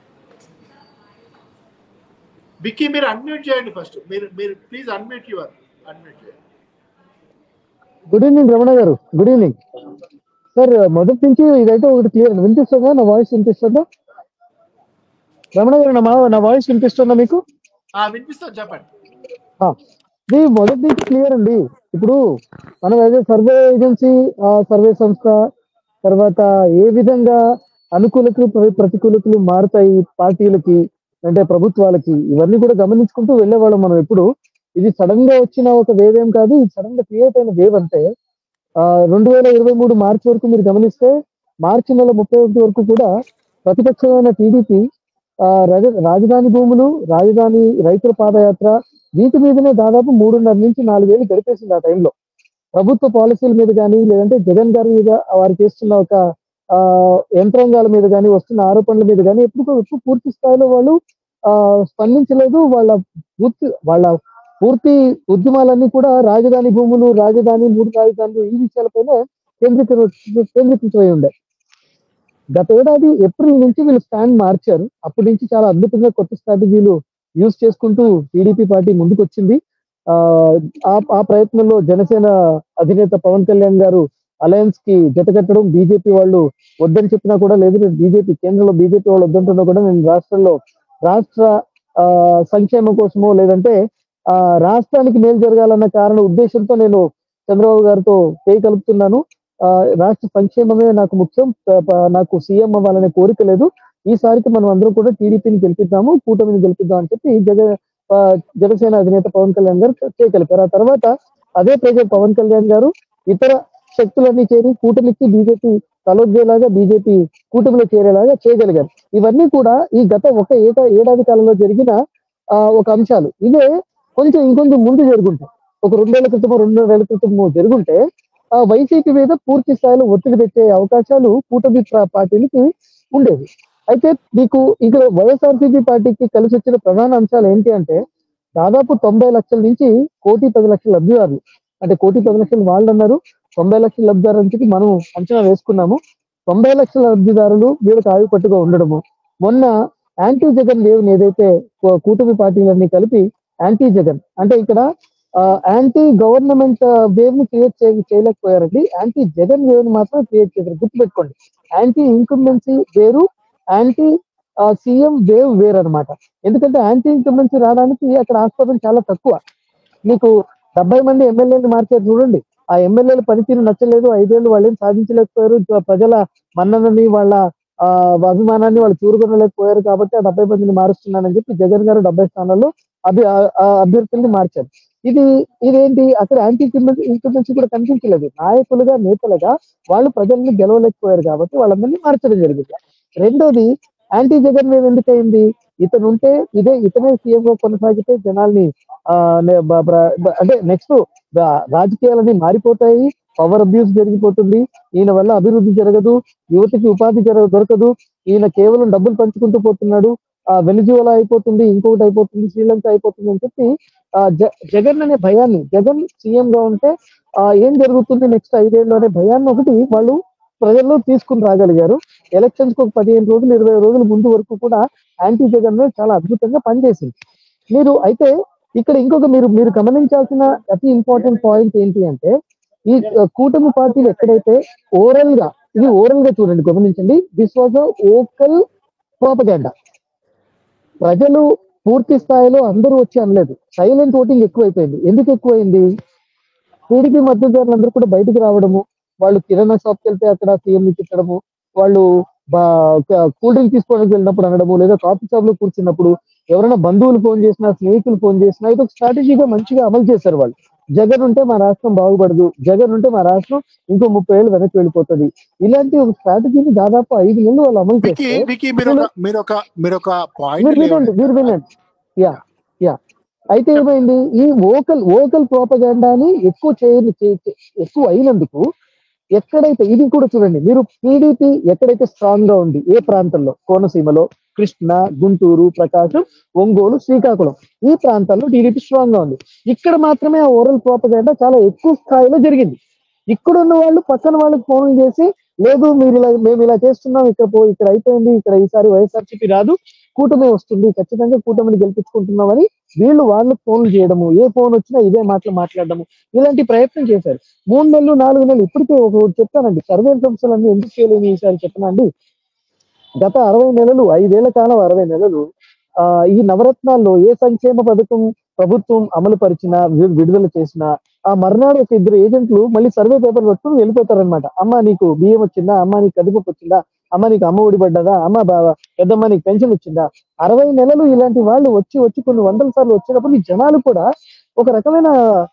Speaker 1: విక్కీ మీరు అన్మ్యూట్ చేయండి ఫస్ట్ మీరు మీరు ప్లీజ్ అన్మ్యూట్ యువర్ అన్మ్యూట్ చేయండి
Speaker 4: గుడ్ ఈవినింగ్ రమణ గారు గుడ్ ఈవినింగ్ సార్ మొదటి నుంచి ఇదైతే ఒకటి క్లియర్ వినిపిస్తుందా నా వాయిస్ వినిపిస్తుందా రమణ గారు నా మా- నా వాయిస్ వినిపిస్తుందా మీకు
Speaker 1: ఆ వినిపిస్తుంది చెప్పండి
Speaker 4: ఆ, ఇది మొదటి నుంచి క్లియర్ అండి ఇప్పుడు మనం అదే సర్వే ఏజెన్సీ ఆ సర్వే సంస్థ తర్వాత ఏ విధంగా అనుకూలతలు ప్ర- ప్రతికూలతలు మారుతాయి పార్టీలకి అంటే ప్రభుత్వాలకి ఇవన్నీ కూడా గమనించుకుంటూ వెళ్ళేవాళ్ళం మనం ఎప్పుడు ఇది సడన్ గా వచ్చిన ఒక వేవ్ ఏం కాదు ఇది సడన్ గా క్రియేట్ అయిన వేవ్ అంటే ఆ రెండు వేల ఇరవై మూడు మార్చి వరకు మీరు గమనిస్తే మార్చి నెల ముప్పై ఒకటి వరకు కూడా ప్రతిపక్షమైన టీడీపీ ఆ, రాజ- రాజధాని భూములు రాజధాని రైతుల పాదయాత్ర వీటి మీదనే దాదాపు మూడున్నర నుంచి నాలుగేళ్లు గడిపేసింది ఆ టైంలో ప్రభుత్వ పాలసీల మీద కానీ లేదంటే జగన్ గారి మీద వారు చేస్తున్న ఒక ఆ యంత్రాంగాల మీద కానీ వస్తున్న ఆరోపణల మీద కానీ ఎప్పుడు ఎప్పుడు పూర్తి స్థాయిలో వాళ్ళు ఆ స్పందించలేదు వాళ్ళ పూర్తి వాళ్ళ పూర్తి ఉద్యమాలన్నీ కూడా రాజధాని భూములు రాజధాని మూడు రాజధానులు ఈ విషయాలపైనే కేంద్రీకృత కేంద్రీకృతమై ఉండే గత ఏడాది ఏప్రిల్ నుంచి వీళ్ళు స్టాండ్ మార్చారు అప్పటి నుంచి చాలా అద్భుతంగా కొత్త స్ట్రాటజీలు యూజ్ చేసుకుంటూ టీడీపీ పార్టీ ముందుకు వచ్చింది ఆ ఆ- ఆ ప్రయత్నంలో జనసేన అధినేత పవన్ కళ్యాణ్ గారు అలయన్స్ కి జతకట్టడం బీజేపీ వాళ్ళు వద్దని చెప్పినా కూడా లేదు బీజేపీ కేంద్రంలో బీజేపీ వాళ్ళు వద్దంటున్నా కూడా నేను రాష్ట్రంలో రాష్ట్ర ఆ, సంక్షేమం కోసమో లేదంటే ఆ రాష్ట్రానికి మేలు జరగాలన్న కారణ ఉద్దేశంతో నేను చంద్రబాబు గారితో చేయి కలుపుతున్నాను ఆ, రాష్ట్ర సంక్షేమమే నాకు ముఖ్యం ప- ప- నాకు సీఎం అవ్వాలనే కోరిక లేదు ఈసారికి మనం అందరం కూడా టీడీపీని గెలిపిద్దాము కూటమిని గెలిపిద్దాం అని చెప్పి జగ ఆ, జనసేన అధినేత పవన్ కళ్యాణ్ గారు చేయగలిపారు ఆ తర్వాత అదే ప్రజలు పవన్ కళ్యాణ్ గారు ఇతర శక్తులన్నీ చేరి కూటమికి బీజేపీ తలొగ్గేలాగా బీజేపీ కూటమిలో చేరేలాగా చేయగలిగారు ఇవన్నీ కూడా ఈ గత ఒక ఏట ఏడాది కాలంలో జరిగిన ఆ, ఒక అంశాలు ఇదే కొంచెం ఇంకొంచెం ముందు జరుగుంటాయి ఒక రెండేళ్ల క్రితం రెండున్నరేళ్ల క్రితం జరుగుంటే ఆ వైసీపీ మీద పూర్తి స్థాయిలో ఒత్తిడి పెట్టే అవకాశాలు కూటమి ప్ర- పార్టీలకి ఉండేవి అయితే మీకు ఇక్కడ వైఎస్ఆర్సీపీ పార్టీకి కలిసి వచ్చిన ప్రధాన అంశాలు ఏంటి అంటే దాదాపు తొంభై లక్షల నుంచి కోటి పది లక్షల లబ్ధిదారులు అంటే కోటి పది లక్షలు వాళ్ళు అన్నారు తొంభై లక్షల లబ్ధిదారులు అని చెప్పి మనం అంచనా వేసుకున్నాము తొంభై లక్షల లబ్ధిదారులు వీళ్ళకి ఆయుపట్టుగా ఉండడము మొన్న యాంటీ జగన్ వేవ్ ఏదైతే కూ- కూటమి పార్టీలన్నీ కలిపి యాంటీ జగన్ అంటే ఇక్కడ యాంటీ గవర్నమెంట్ వేవ్ ని క్రియేట్ చేయలేకపోయారండి యాంటీ జగన్ వేవ్ ని మాత్రం క్రియేట్ చేశారు గుర్తుపెట్టుకోండి యాంటీ ఇన్కంబెన్సీ వేరు యాంటీ సీఎం వేవ్ వేరు అనమాట ఎందుకంటే యాంటీ ఇన్కంబెన్సీ రావడానికి అక్కడ ఆస్పదం చాలా తక్కువ మీకు డెబ్బై మంది ఎమ్మెల్యేలు మార్చారు చూడండి ఆ ఎమ్మెల్యేల పనితీరు నచ్చలేదు ఐదేళ్లు వాళ్ళు ఏం సాధించలేకపోయారు జ- ప్రజల మన్ననని వాళ్ళ ఆ, అభిమానాన్ని వాళ్ళు చూరుకొనలేకపోయారు కాబట్టి ఆ డెబ్బై మందిని మారుస్తున్నానని చెప్పి జగన్ గారు డెబ్బై స్థానాల్లో అభి ఆ- ఆ అభ్యర్థుల్ని మార్చారు ఇది ఇదేంటి అక్కడ యాంటీ ఇన్కంబెన్సీ కూడా కనిపించలేదు నాయకులుగా నేతలుగా వాళ్ళు ప్రజల్ని గెలవలేకపోయారు కాబట్టి వాళ్ళందరినీ మార్చడం జరిగింది రెండోది యాంటీ జగన్ మీద ఎందుకయింది ఇతను ఉంటే ఇదే ఇతనే సీఎం గా కొనసాగితే జనాల్ని ఆ, నే- బ- బ్ర- బ- అంటే నెక్స్ట్ రాజకీయాలన్నీ మారిపోతాయి పవర్ అబ్యూస్ జరిగిపోతుంది ఈయన వల్ల అభివృద్ధి జరగదు యువతకి ఉపాధి జరగ దొరకదు ఈయన కేవలం డబ్బులు పంచుకుంటూ పోతున్నాడు ఆ వెనిజువలా అయిపోతుంది ఇంకొకటి అయిపోతుంది శ్రీలంక అయిపోతుంది అని చెప్పి ఆ జ- జగన్ అనే భయాన్ని జగన్ సీఎం గా ఉంటే ఆ ఏం జరుగుతుంది నెక్స్ట్ ఐదేళ్ళు అనే భయాన్ని ఒకటి వాళ్ళు ప్రజల్లో తీసుకుని రాగలిగారు ఎలక్షన్స్ కు ఒక పదిహేను రోజులు ఇరవై రోజుల ముందు వరకు కూడా యాంటీ జగన్ మీద చాలా అద్భుతంగా పనిచేసింది మీరు అయితే ఇక్కడ ఇంకొక మీరు మీరు గమనించాల్సిన అతి ఇంపార్టెంట్ పాయింట్ ఏంటి అంటే ఈ ఆ, కూటమి పార్టీలు ఎక్కడైతే ఓరల్ గా ఇది ఓరల్ గా చూడండి గమనించండి దిస్ వాజ్ ఓకల్ ప్రోపగండా ప్రజలు పూర్తి స్థాయిలో అందరూ వచ్చి అనలేదు సైలెంట్ ఓటింగ్ ఎక్కువైపోయింది ఎందుకు ఎక్కువైంది టీడీపీ మద్దతుదారులందరూ కూడా బయటికి రావడము వాళ్ళు కిరాణా షాప్కి వెళ్తే అక్కడ సీఎం ని తిట్టడము వాళ్ళు కూల్ డ్రింక్ తీసుకోవడానికి వెళ్ళినప్పుడు అనడము లేదా కాఫీ షాప్ లో కూర్చున్నప్పుడు ఎవరైనా బంధువులు ఫోన్ చేసినా స్నేహితులు ఫోన్ చేసినా ఇది ఒక స్ట్రాటజీగా మంచిగా అమలు చేశారు వాళ్ళు జగన్ ఉంటే మా రాష్ట్రం బాగుపడదు జగన్ ఉంటే మా రాష్ట్రం ఇంకో ముప్పై ఏళ్ళు వెనక్కి వెళ్ళిపోతుంది ఇలాంటి ఒక స్ట్రాటజీని దాదాపు ఐదు నెలలు వాళ్ళు అమలు
Speaker 1: వికీ
Speaker 4: చేస్తే
Speaker 1: వికీ మీరు ఒక మీరు ఒక మీరు ఒక పాయింట్
Speaker 4: మీరు వినండి మీరు వినండి యా యా అయితే ఏమైంది ఈ ఓకల్ ఓకల్ ప్రోపగాండాని ఎక్కువ చేయని చే- చే- ఎక్కువ అయినందుకు ఎక్కడైతే ఇది కూడా చూడండి మీరు టీడీపీ ఎక్కడైతే స్ట్రాంగ్ గా ఉంది ఏ ప్రాంతంలో కోనసీమలో కృష్ణ గుంటూరు ప్రకాశం ఒంగోలు శ్రీకాకుళం ఈ ప్రాంతాల్లో టీడీపీ స్ట్రాంగ్ గా ఉంది ఇక్కడ మాత్రమే ఆ ఓరల్ ప్రోపగాండా చాలా ఎక్కువ స్థాయిలో జరిగింది ఇక్కడ ఉన్న వాళ్ళు పక్కన వాళ్ళకి ఫోన్ చేసి లేదు మీరు ఇలా మేము ఇలా చేస్తున్నాం ఇక్కడ పో ఇక్కడ అయిపోయింది ఇక్కడ ఈసారి వైఎస్ఆర్సీపీ రాదు కూటమి వస్తుంది ఖచ్చితంగా కూటమిని గెలిపించుకుంటున్నామని వీళ్ళు వాళ్ళు ఫోన్లు చేయడము ఏ ఫోన్ వచ్చినా ఇదే మాటలు మాట్లాడడము ఇలాంటి ప్రయత్నం చేశారు మూడు నెలలు నాలుగు నెలలు ఇప్పటికే ఒక ఒకటి చెప్తానండి సర్వే సంస్థలన్నీ ఎందుకు చేయలేని ఈసారి చెప్పనండి గత అరవై నెలలు ఐదేళ్ల కాలం అరవై నెలలు ఆ ఈ నవరత్నాల్లో ఏ సంక్షేమ పథకం ప్రభుత్వం అమలు పరిచిన వి- విడుదల చేసిన ఆ మర్నాడు ఒక ఇద్దరు ఏజెంట్లు మళ్ళీ సర్వే పేపర్ పట్టుకుని వెళ్ళిపోతారనమాట అమ్మ నీకు బియ్యం వచ్చిందా అమ్మ నీకు కందిపప్పు వచ్చిందా అమ్మ నీకు అమ్మ ఒడి పడ్డదా అమ్మ బాబా పెద్దమ్మ నీకు పెన్షన్ వచ్చిందా అరవై నెలలు ఇలాంటి వాళ్ళు వచ్చి వచ్చి కొన్ని వందల సార్లు వచ్చినప్పుడు ఈ జనాలు కూడా ఒక రకమైన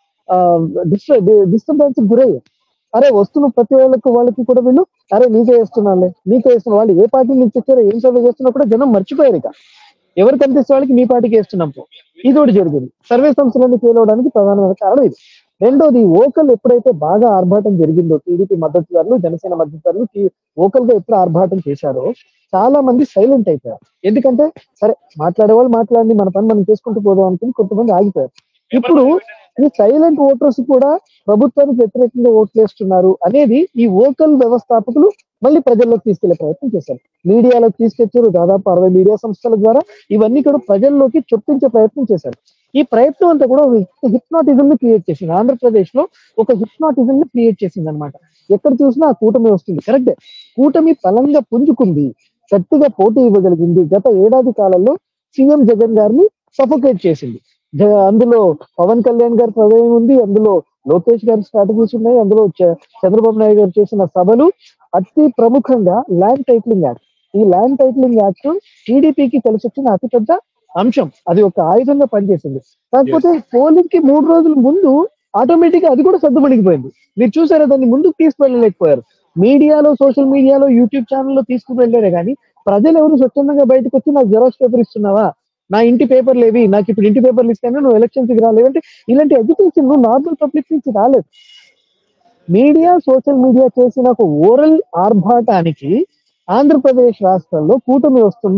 Speaker 4: డిస్టర్బెన్స్ గురయ్యారు అరే వస్తున్న ప్రతి వాళ్ళకి వాళ్ళకి కూడా వీళ్ళు అరే నీకే వేస్తున్నానులే నీకే వేస్తున్నా వాళ్ళు ఏ పార్టీ నుంచి వచ్చారో ఏం సర్వే చేస్తున్నా కూడా జనం మర్చిపోయారు ఇక ఎవరు కనిపిస్తే వాళ్ళకి మీ పార్టీకి వేస్తున్నాం పో. ఇది ఒకటి జరిగింది సర్వే సంస్థలన్నీ ఫెయిల్ అవడానికి ప్రధానమైన కారణం ఇది రెండోది ఓకల్ ఎప్పుడైతే బాగా ఆర్భాటం జరిగిందో టీడీపీ మద్దతుదారులు జనసేన మద్దతుదారులు టీ- ఓకల్ గా ఎప్పుడు ఆర్భాటం చేశారో చాలా మంది సైలెంట్ అయిపోయారు ఎందుకంటే సరే మాట్లాడే వాళ్ళు మాట్లాడి మన పని మనం చేసుకుంటూ పోదాం అనుకుని కొంతమంది ఆగిపోయారు ఇప్పుడు ఈ సైలెంట్ ఓటర్స్ కూడా ప్రభుత్వానికి వ్యతిరేకంగా ఓట్లు వేస్తున్నారు అనేది ఈ ఓకల్ వ్యవస్థాపకులు మళ్ళీ ప్రజల్లోకి తీసుకెళ్లే ప్రయత్నం చేశారు మీడియాలోకి తీసుకొచ్చారు దాదాపు అరవై మీడియా సంస్థల ద్వారా ఇవన్నీ కూడా ప్రజల్లోకి చొప్పించే ప్రయత్నం చేశారు ఈ ప్రయత్నం అంతా కూడా హిప్నాటిజం ని క్రియేట్ చేసింది ఆంధ్రప్రదేశ్ లో ఒక హిప్నాటిజం ని క్రియేట్ చేసింది అనమాట ఎక్కడ చూసినా ఆ కూటమి వస్తుంది కరెక్టే కూటమి బలంగా పుంజుకుంది గట్టిగా పోటీ ఇవ్వగలిగింది గత ఏడాది కాలంలో సీఎం జగన్ గారిని సఫోకేట్ చేసింది జ- అందులో పవన్ కళ్యాణ్ గారి ప్రమేయం ఉంది అందులో లోకేష్ గారి స్ట్రాటజీస్ ఉన్నాయి అందులో చ- చంద్రబాబు నాయుడు గారు చేసిన సభలు అతి ప్రముఖంగా ల్యాండ్ టైటిలింగ్ యాక్ట్ ఈ ల్యాండ్ టైటిలింగ్ యాక్ట్ టీడీపీకి కలిసి వచ్చిన అతిపెద్ద అంశం అది ఒక ఆయుధంగా పనిచేసింది కాకపోతే పోలింగ్ కి మూడు రోజుల ముందు ఆటోమేటిక్ గా అది కూడా సర్దుమణిగిపోయింది మీరు చూసారా దాన్ని ముందుకు తీసుకువెళ్ళలేకపోయారు మీడియాలో సోషల్ మీడియాలో యూట్యూబ్ ఛానల్లో తీసుకువెళ్ళారే కానీ ప్రజలు ఎవరు స్వచ్ఛందంగా బయటకు వచ్చి నాకు జెరాక్స్ పేపర్ ఇస్తున్నావా నా ఇంటి పేపర్లు ఏవి నాకు ఇప్పుడు ఇంటి పేపర్లు ఇస్తాను నువ్వు ఎలక్షన్స్ కి రాలేవు అంటే ఇలాంటి ఎడ్యుకేషన్ నువ్వు నార్మల్ పబ్లిక్ నుంచి రాలేదు మీడియా సోషల్ మీడియా చేసిన ఒక ఓరల్ ఆర్భాటానికి ఆంధ్రప్రదేశ్ రాష్ట్రంలో కూటమి వస్తుంది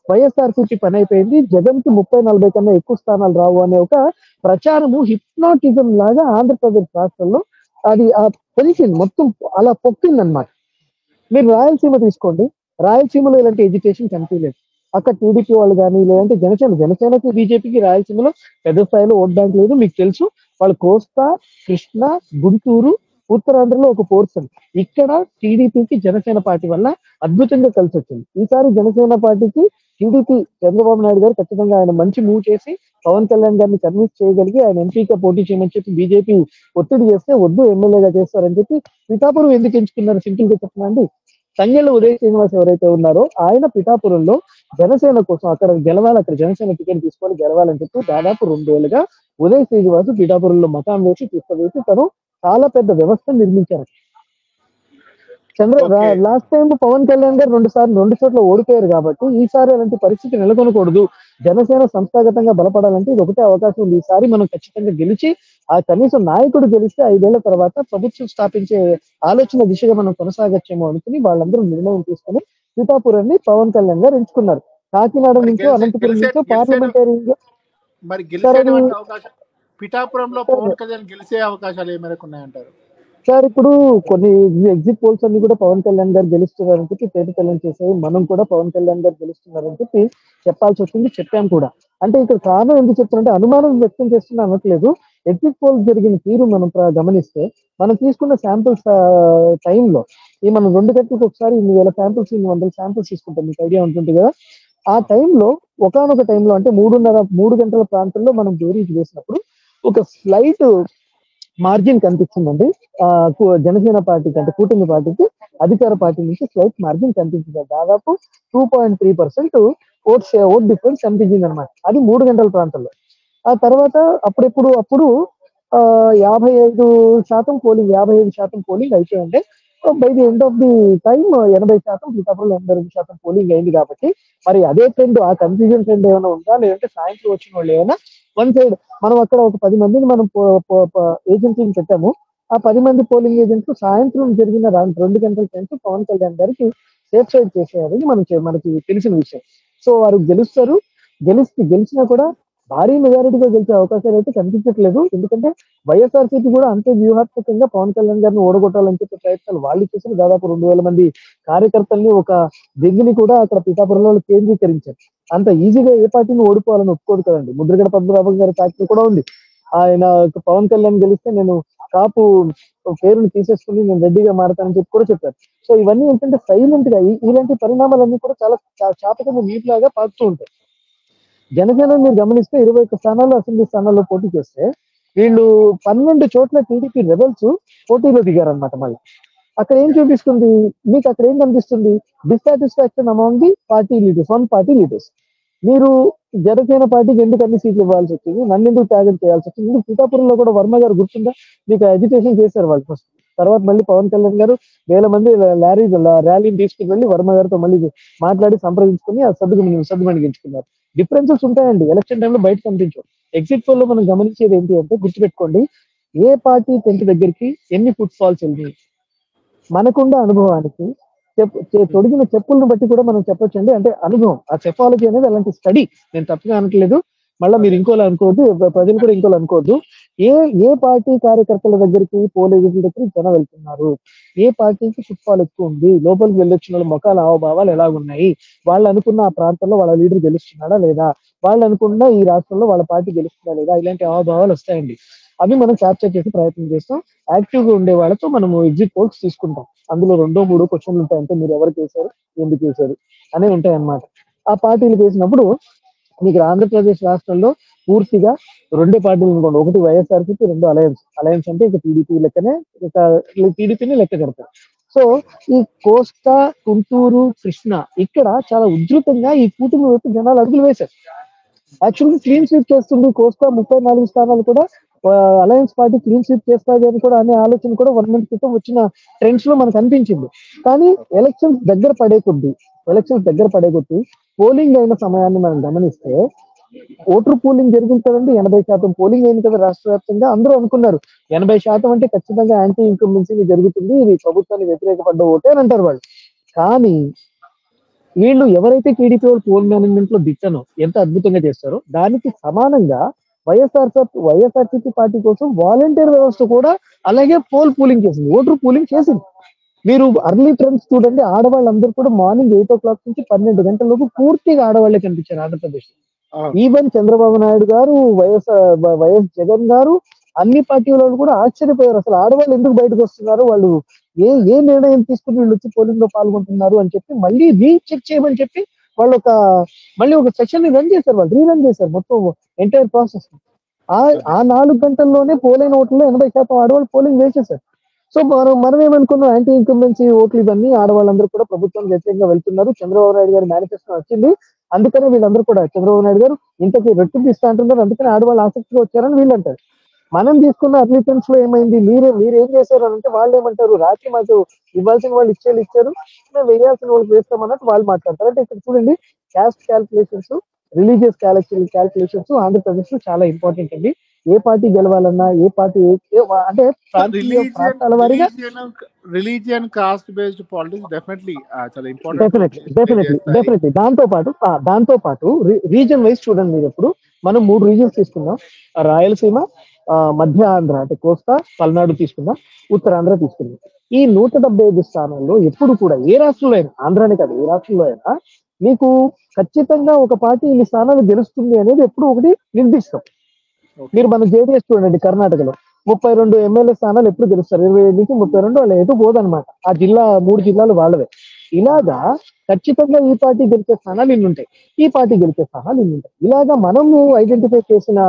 Speaker 4: వైఎస్ఆర్సీపీ పని అయిపోయింది జగన్ కి ముప్పై నలభై కన్నా ఎక్కువ స్థానాలు రావు అనే ఒక ప్రచారము హిప్నాటిజం లాగా ఆంధ్రప్రదేశ్ రాష్ట్రంలో అది ఆ తెలిసింది మొత్తం అలా పొక్కింది అనమాట మీరు రాయలసీమ తీసుకోండి రాయలసీమలో ఇలాంటి ఎడ్యుకేషన్ కనిపించలేదు అక్కడ టీడీపీ వాళ్ళు కానీ లేదంటే జనసేన జనసేనకి బీజేపీకి రాయలసీమలో పెద్ద స్థాయిలో ఓట్ బ్యాంక్ లేదు మీకు తెలుసు వాళ్ళు కోస్తా కృష్ణా గుంటూరు ఉత్తరాంధ్రలో ఒక పోర్షన్ ఇక్కడ టీడీపీకి జనసేన పార్టీ వల్ల అద్భుతంగా కలిసి వచ్చింది ఈసారి జనసేన పార్టీకి టీడీపీ చంద్రబాబు నాయుడు గారు ఖచ్చితంగా ఆయన మంచి మూవ్ చేసి పవన్ కళ్యాణ్ గారిని కన్విన్స్ చేయగలిగి ఆయన ఎంపీగా పోటీ చేయమని చెప్పి బీజేపీ ఒత్తిడి చేస్తే వద్దు ఎమ్మెల్యేగా చేస్తారని చెప్పి పిఠాపురం ఎందుకు ఎంచుకున్నారు సింపుల్ గా చెప్పనండి సంజయ్ల ఉదయ్ శ్రీనివాస్ ఎవరైతే ఉన్నారో ఆయన పిఠాపురంలో జనసేన కోసం అక్కడ గెలవాలి అక్కడ జనసేన టికెట్ తీసుకొని గెలవాలని చెప్పి దాదాపు రెండు వేలుగా ఉదయ్ శ్రీనివాస్ పిఠాపురంలో మకాం వేసి తీసుకువేసి తను చాలా పెద్ద వ్యవస్థ నిర్మించారు Chandra
Speaker 1: Okay.
Speaker 4: Last time Pawan Kalyan గారు రెండు సార్లు రెండు చోట్ల ఓడిపోయారు కాబట్టి ఈసారి అలాంటి పరిస్థితి నెలకొనకూడదు జనసేన సంస్థాగతంగా బలపడాలంటే ఇది ఒకటే అవకాశం ఉంది ఈసారి మనం ఖచ్చితంగా గెలిచి ఆ కనీసం నాయకుడు గెలిస్తే ఐదేళ్ల తర్వాత ప్రభుత్వం స్థాపించే ఆలోచన దిశగా మనం కొనసాగచ్చేమో అనుకుని వాళ్ళందరూ నిర్ణయం తీసుకుని సీతాపురాన్ని పవన్ కళ్యాణ్ గారు ఎంచుకున్నారు కాకినాడ
Speaker 1: మరి
Speaker 4: నుంచో
Speaker 1: గెలిచే-
Speaker 4: అనంతపురం
Speaker 1: గెలిచే-
Speaker 4: నుంచో
Speaker 1: గెలిచే-
Speaker 4: పార్లమెంటరీ
Speaker 1: మరి గెలిచేటువంటి అవకాశం పిఠాపురంలో పవన్ కళ్యాణ్ గెలిచే అవకాశాలు ఏ మేరకు ఉన్నాయంటారు
Speaker 4: సార్ ఇప్పుడు కొన్ని ఎగ్జిట్ పోల్స్ అన్ని కూడా పవన్ కళ్యాణ్ గారు గెలుస్తున్నారని చెప్పి పేరు కళ్యాణ్ చేసేవి మనం కూడా పవన్ కళ్యాణ్ గారు గెలుస్తున్నారని చెప్పి చెప్పాల్సి వచ్చింది చెప్పాం కూడా అంటే ఇక్కడ కారణం ఎందుకు చెప్తున్నంటే అనుమానం వ్యక్తం చేస్తున్నా అనట్లేదు ఎగ్జిట్ పోల్స్ జరిగిన తీరు మనం ప్ర- గమనిస్తే మనం తీసుకున్న శాంపిల్స్ టైంలో ఈ మనం రెండు గంటలకు ఒకసారి ఇన్ని వేల శాంపిల్స్ ఇన్ని వందల శాంపిల్స్ తీసుకుంటాం మీకు ఐడియా ఉంటుంది కదా ఆ టైంలో ఒకనొక టైంలో అంటే మూడున్నర మూడు గంటల ప్రాంతంలో మనం బేరీజ్ వేసినప్పుడు ఒక స్లైట్ మార్జిన్ కనిపిస్తుందండి ఆ, కు- జనసేన పార్టీకి అంటే కూటమి పార్టీకి అధికార పార్టీ నుంచి స్లైట్ మార్జిన్ కనిపించింది దాదాపు two point three percent vote షే- ఓట్ డిఫరెన్స్ కనిపించింది అనమాట అది మూడు గంటల ప్రాంతంలో ఆ తర్వాత అప్పుడెప్పుడు అప్పుడు ఆ, యాభై ఐదు శాతం పోలింగ్ యాభై ఐదు శాతం పోలింగ్ అయిపోయింది by the end of the time ఎనభై శాతం సీతాపురంలో ఎనభై రెండు శాతం పోలింగ్ అయింది కాబట్టి మరి అదే ట్రెండ్ ఆ కన్ఫ్యూజన్ ట్రెండ్ ఏమైనా ఉందా లేదంటే సాయంత్రం వచ్చిన వాళ్ళు ఏమైనా వన్ సైడ్ మనం అక్కడ ఒక పది మందిని మనం ఏజెన్సీని పెట్టాము ఆ పది మంది పోలింగ్ ఏజెంట్లు సాయంత్రం జరిగిన రా- రెండు గంటల టైంకి పవన్ కళ్యాణ్ గారికి సేఫ్ సైడ్ చేసేయాలని మనం చే- మనకి తెలిసిన విషయం సో వారు గెలుస్తారు గెలిచి గెలిచినా కూడా భారీ మెజారిటీగా గెలిచే అవకాశాలు అయితే కనిపించట్లేదు ఎందుకంటే వైఎస్ఆర్సీపీ కూడా అంతే వ్యూహాత్మకంగా పవన్ కళ్యాణ్ గారిని ఓడగొట్టాలని చెప్పే ప్రయత్నాలు వాళ్ళు చేసిన దాదాపు రెండు వేల మంది కార్యకర్తల్ని ఒక దిగ్గుని కూడా అక్కడ పిఠాపురంలో కేంద్రీకరించారు అంత ఈజీగా ఏ పార్టీని ఓడిపోవాలని ఒప్పుకోదు కదండి ముద్రగడ పద్మనాభం గారి పార్టీ కూడా ఉంది ఆయన పవన్ కళ్యాణ్ గెలిస్తే నేను కాపు పేరుని తీసేసుకుని నేను రెడ్డిగా మారతానని చెప్పి కూడా చెప్పారు సో ఇవన్నీ ఏంటంటే సైలెంట్ గా ఈ- ఇలాంటి పరిణామాలన్నీ కూడా చాలా చా- చాపకమైన నీటిలాగా పాకుతూ ఉంటాయి జనసేన మీరు గమనిస్తే ఇరవై ఒక్క స్థానాల్లో అసెంబ్లీ స్థానాల్లో పోటీ చేస్తే వీళ్ళు పన్నెండు చోట్ల టీడీపీ రెబల్స్ పోటీలో దిగారనమాట మళ్ళీ అక్కడ ఏం చూపిస్తుంది మీకు అక్కడ ఏం కనిపిస్తుంది dissatisfaction among the party leaders one party leaders మీరు జనసేన పార్టీకి ఎందుకు అన్ని సీట్లు ఇవ్వాల్సి వచ్చింది నన్ను ఎందుకు త్యాగం చేయాల్సి వచ్చింది ఎందుకు సీతాపురంలో కూడా వర్మ గారు గుర్తుందా మీకు ఎడ్యుకేషన్ చేశారు వాళ్ళు ఫస్ట్ తర్వాత మళ్ళీ పవన్ కళ్యాణ్ గారు వేల మంది ర్యాలీ ర్యాలీని తీసుకుని వెళ్ళి వర్మ గారితో మళ్ళీ మాట్లాడి సంప్రదించుకుని ఆ సర్దుకు సర్దుమణిగించుకున్నారు డిఫరెన్సెస్ ఉంటాయండి ఎలక్షన్ టైంలో బయట కనిపించవు ఎగ్జిట్ పోల్ లో మనం గమనించేది ఏంటి అంటే గుర్తుపెట్టుకోండి ఏ పార్టీ టెంట్ దగ్గరికి ఎన్ని ఫుట్ ఫాల్స్ వెళ్ళి మనకున్న అనుభవానికి చెప్- చె- తొడిగిన చెప్పులను బట్టి కూడా మనం చెప్పొచ్చండి అంటే అనుభవం ఆ సెఫాలజీ అనేది అలాంటి స్టడీ నేను తప్పుగా అనట్లేదు మళ్ళీ మీరు ఇంకోలా అనుకోవద్దు ప్ర- ప్రజలు కూడా ఇంకోలా అనుకోవద్దు ఏ ఏ పార్టీ కార్యకర్తల దగ్గరికి పోలీసుల దగ్గరికి జనం వెళ్తున్నారు ఏ పార్టీకి ఫుట్ఫాల్ ఎక్కువ ఉంది లోపలికి వెళ్ళొచ్చిన వాళ్ళ ముఖాల హావభావాలు ఎలాగున్నాయి వాళ్ళు అనుకున్న ఆ ప్రాంతంలో వాళ్ళ లీడర్ గెలుస్తున్నాడా లేదా వాళ్ళు అనుకున్న ఈ రాష్ట్రంలో వాళ్ళ పార్టీ గెలుస్తుందా లేదా ఇలాంటి హావభావాలు వస్తాయండి అవి మనం క్యాప్చర్ చేసి ప్రయత్నం చేస్తాం యాక్టివ్ గా ఉండే వాళ్ళతో మనము ఎగ్జిట్ పోల్స్ తీసుకుంటాం అందులో రెండో మూడో క్వశ్చన్లు ఉంటాయి అంటే మీరు ఎవరికి వేశారు ఎందుకు వేశారు అనేవి ఉంటాయి అన్నమాట ఆ పార్టీలు వేసినప్పుడు మీకు ఆంధ్రప్రదేశ్ రాష్ట్రంలో పూర్తిగా రెండే పార్టీలు అనుకోండి ఒకటి వైఎస్ఆర్సీపీ రెండు అలయన్స్ అలయన్స్ అంటే ఇక టీడీపీ లెక్కనే ఇక టీడీపీని లెక్క కడతారు సో ఈ కోస్తా గుంటూరు కృష్ణ ఇక్కడ చాలా ఉధృతంగా ఈ కూటమి వైపు జనాలు అడుగులు వేశారు యాక్చువల్గా క్లీన్ స్వీప్ చేస్తుంది కోస్తా ముప్పై నాలుగు స్థానాలు కూడా అలయన్స్ పార్టీ క్లీన్ స్వీప్ చేస్తాది అని కూడా అనే ఆలోచన కూడా వన్ మంత్ క్రితం వచ్చిన ట్రెండ్స్ లో మనకు అనిపించింది కానీ ఎలక్షన్స్ దగ్గర పడే కొద్దీ ఎలక్షన్స్ దగ్గర పడే కొద్దీ పోలింగ్ అయిన సమయాన్ని మనం గమనిస్తే ఓటర్ పోలింగ్ జరిగింది కదండి ఎనభై శాతం పోలింగ్ అయింది కదా రాష్ట్ర వ్యాప్తంగా అందరూ అనుకున్నారు ఎనభై శాతం అంటే ఖచ్చితంగా యాంటీ ఇన్కంబెన్సీ జరుగుతుంది ఇది ప్రభుత్వానికి వ్యతిరేకపడ్డ ఓటే అని అంటారు వాళ్ళు కానీ వీళ్ళు ఎవరైతే టీడీపీ వాళ్ళు పోల్ మేనేజ్మెంట్ లో దిట్టనో ఎంత అద్భుతంగా చేస్తారో దానికి సమానంగా వైఎస్ఆర్ వైఎస్ఆర్సీపీ పార్టీ కోసం వాలంటీర్ వ్యవస్థ కూడా అలాగే పోల్ పూలింగ్ చేసింది ఓటర్ పూలింగ్ చేసింది మీరు అర్లీ ట్రెండ్స్ చూడండి ఆడవాళ్ళందరూ కూడా మార్నింగ్ ఎయిట్ ఓ క్లాక్ నుంచి పన్నెండు గంటల లోపు పూర్తిగా ఆడవాళ్ళే కనిపించారు ఆంధ్రప్రదేశ్
Speaker 1: అవును.
Speaker 4: ఈవెన్ చంద్రబాబు నాయుడు గారు వైఎస్ వైఎస్ జగన్ గారు అన్ని పార్టీ వాళ్ళు కూడా ఆశ్చర్యపోయారు అసలు ఆడవాళ్ళు ఎందుకు బయటకు వస్తున్నారు వాళ్ళు ఏ ఏ నిర్ణయం తీసుకుని వీళ్ళు వచ్చి పోలింగ్ లో పాల్గొంటున్నారు అని చెప్పి మళ్ళీ రీచెక్ చేయమని చెప్పి వాళ్ళు ఒక మళ్ళీ ఒక సెక్షన్ ని రన్ చేశారు వాళ్ళు రీరన్ చేశారు మొత్తం ఎంటైర్ ప్రాసెస్ ఆ ఆ నాలుగు గంటల్లోనే పోలైన ఓట్లలో ఎనభై శాతం ఆడవాళ్ళు పోలింగ్ వేసేశారు సో మనం మనం ఏమనుకున్నాం యాంటీ ఇన్కంబెన్సీ ఓట్లు ఇవన్నీ ఆడవాళ్ళందరూ కూడా ప్రభుత్వం వ్యతిరేకంగా వెళ్తున్నారు చంద్రబాబు నాయుడు గారి మేనిఫెస్టో వచ్చింది అందుకనే వీళ్ళందరూ కూడా చంద్రబాబు నాయుడు గారు ఇంతకి రెట్టింపు ఇస్తా అంటున్నారు అందుకని ఆడవాళ్ళు ఆసక్తిగా వచ్చారని వీళ్ళు అంటారు మనం తీసుకున్న అడ్మిషన్స్ లో ఏమైంది మీరే మీరు ఏం చేశారు అని అంటే వాళ్ళు ఏమంటారు రాత్రి మాకు ఇవ్వాల్సిన వాళ్ళు ఇచ్చేది ఇచ్చారు మేము వేయాల్సిన వాళ్ళకి వేస్తాం అన్నట్టు వాళ్ళు మాట్లాడతారు అంటే ఇక్కడ చూడండి caste calculations religious calculations Andhra Pradesh లో చాలా ఇంపార్టెంట్ అండి ఏ పార్టీ గెలవాలన్నా ఏ పార్టీ ఏ- అంటే ప్రాంతీయ ప్రాంతాల వారీగా
Speaker 1: religion caste based politics definitely చాలా ఇంపార్టెంట్
Speaker 4: డెఫినెట్లీ డెఫినెట్లీ డెఫినెట్లీ దాంతో పాటు ఆ, దాంతో పాటు రీజన్ వైజ్ చూడండి మీరు ఇప్పుడు మనం మూడు రీజన్స్ తీసుకుందాం ఆ, రాయలసీమ ఆ, మధ్య ఆంధ్ర అంటే కోస్తా పల్నాడు తీసుకుందాం ఉత్తరాంధ్ర తీసుకుందాం ఈ నూట డెబ్బై ఐదు స్థానాల్లో ఎప్పుడు కూడా ఏ రాష్ట్రంలో అయినా ఆంధ్రానే కాదు ఏ రాష్ట్రంలో అయినా మీకు ఖచ్చితంగా ఒక పార్టీ ఇన్ని స్థానాలు గెలుస్తుంది అనేది ఎప్పుడు ఒకటి నిర్దిష్టం మీరు మన జేడీఎస్ చూడండి కర్ణాటకలో ముప్పై రెండు ఎమ్మెల్యే స్థానాలు ఎప్పుడు గెలుస్తారు ఇరవై ఐదు నుంచి ముప్పై రెండు వాళ్ళు ఎటు పోదన్నమాట ఆ జిల్లా మూడు జిల్లాలు వాళ్ళవే ఇలాగా ఖచ్చితంగా ఈ పార్టీ గెలిచే స్థానాలు ఇన్ని ఉంటాయి ఈ పార్టీ గెలిచే స్థానాలు ఇన్ని ఉంటాయి ఇలాగా మనము ఐడెంటిఫై చేసిన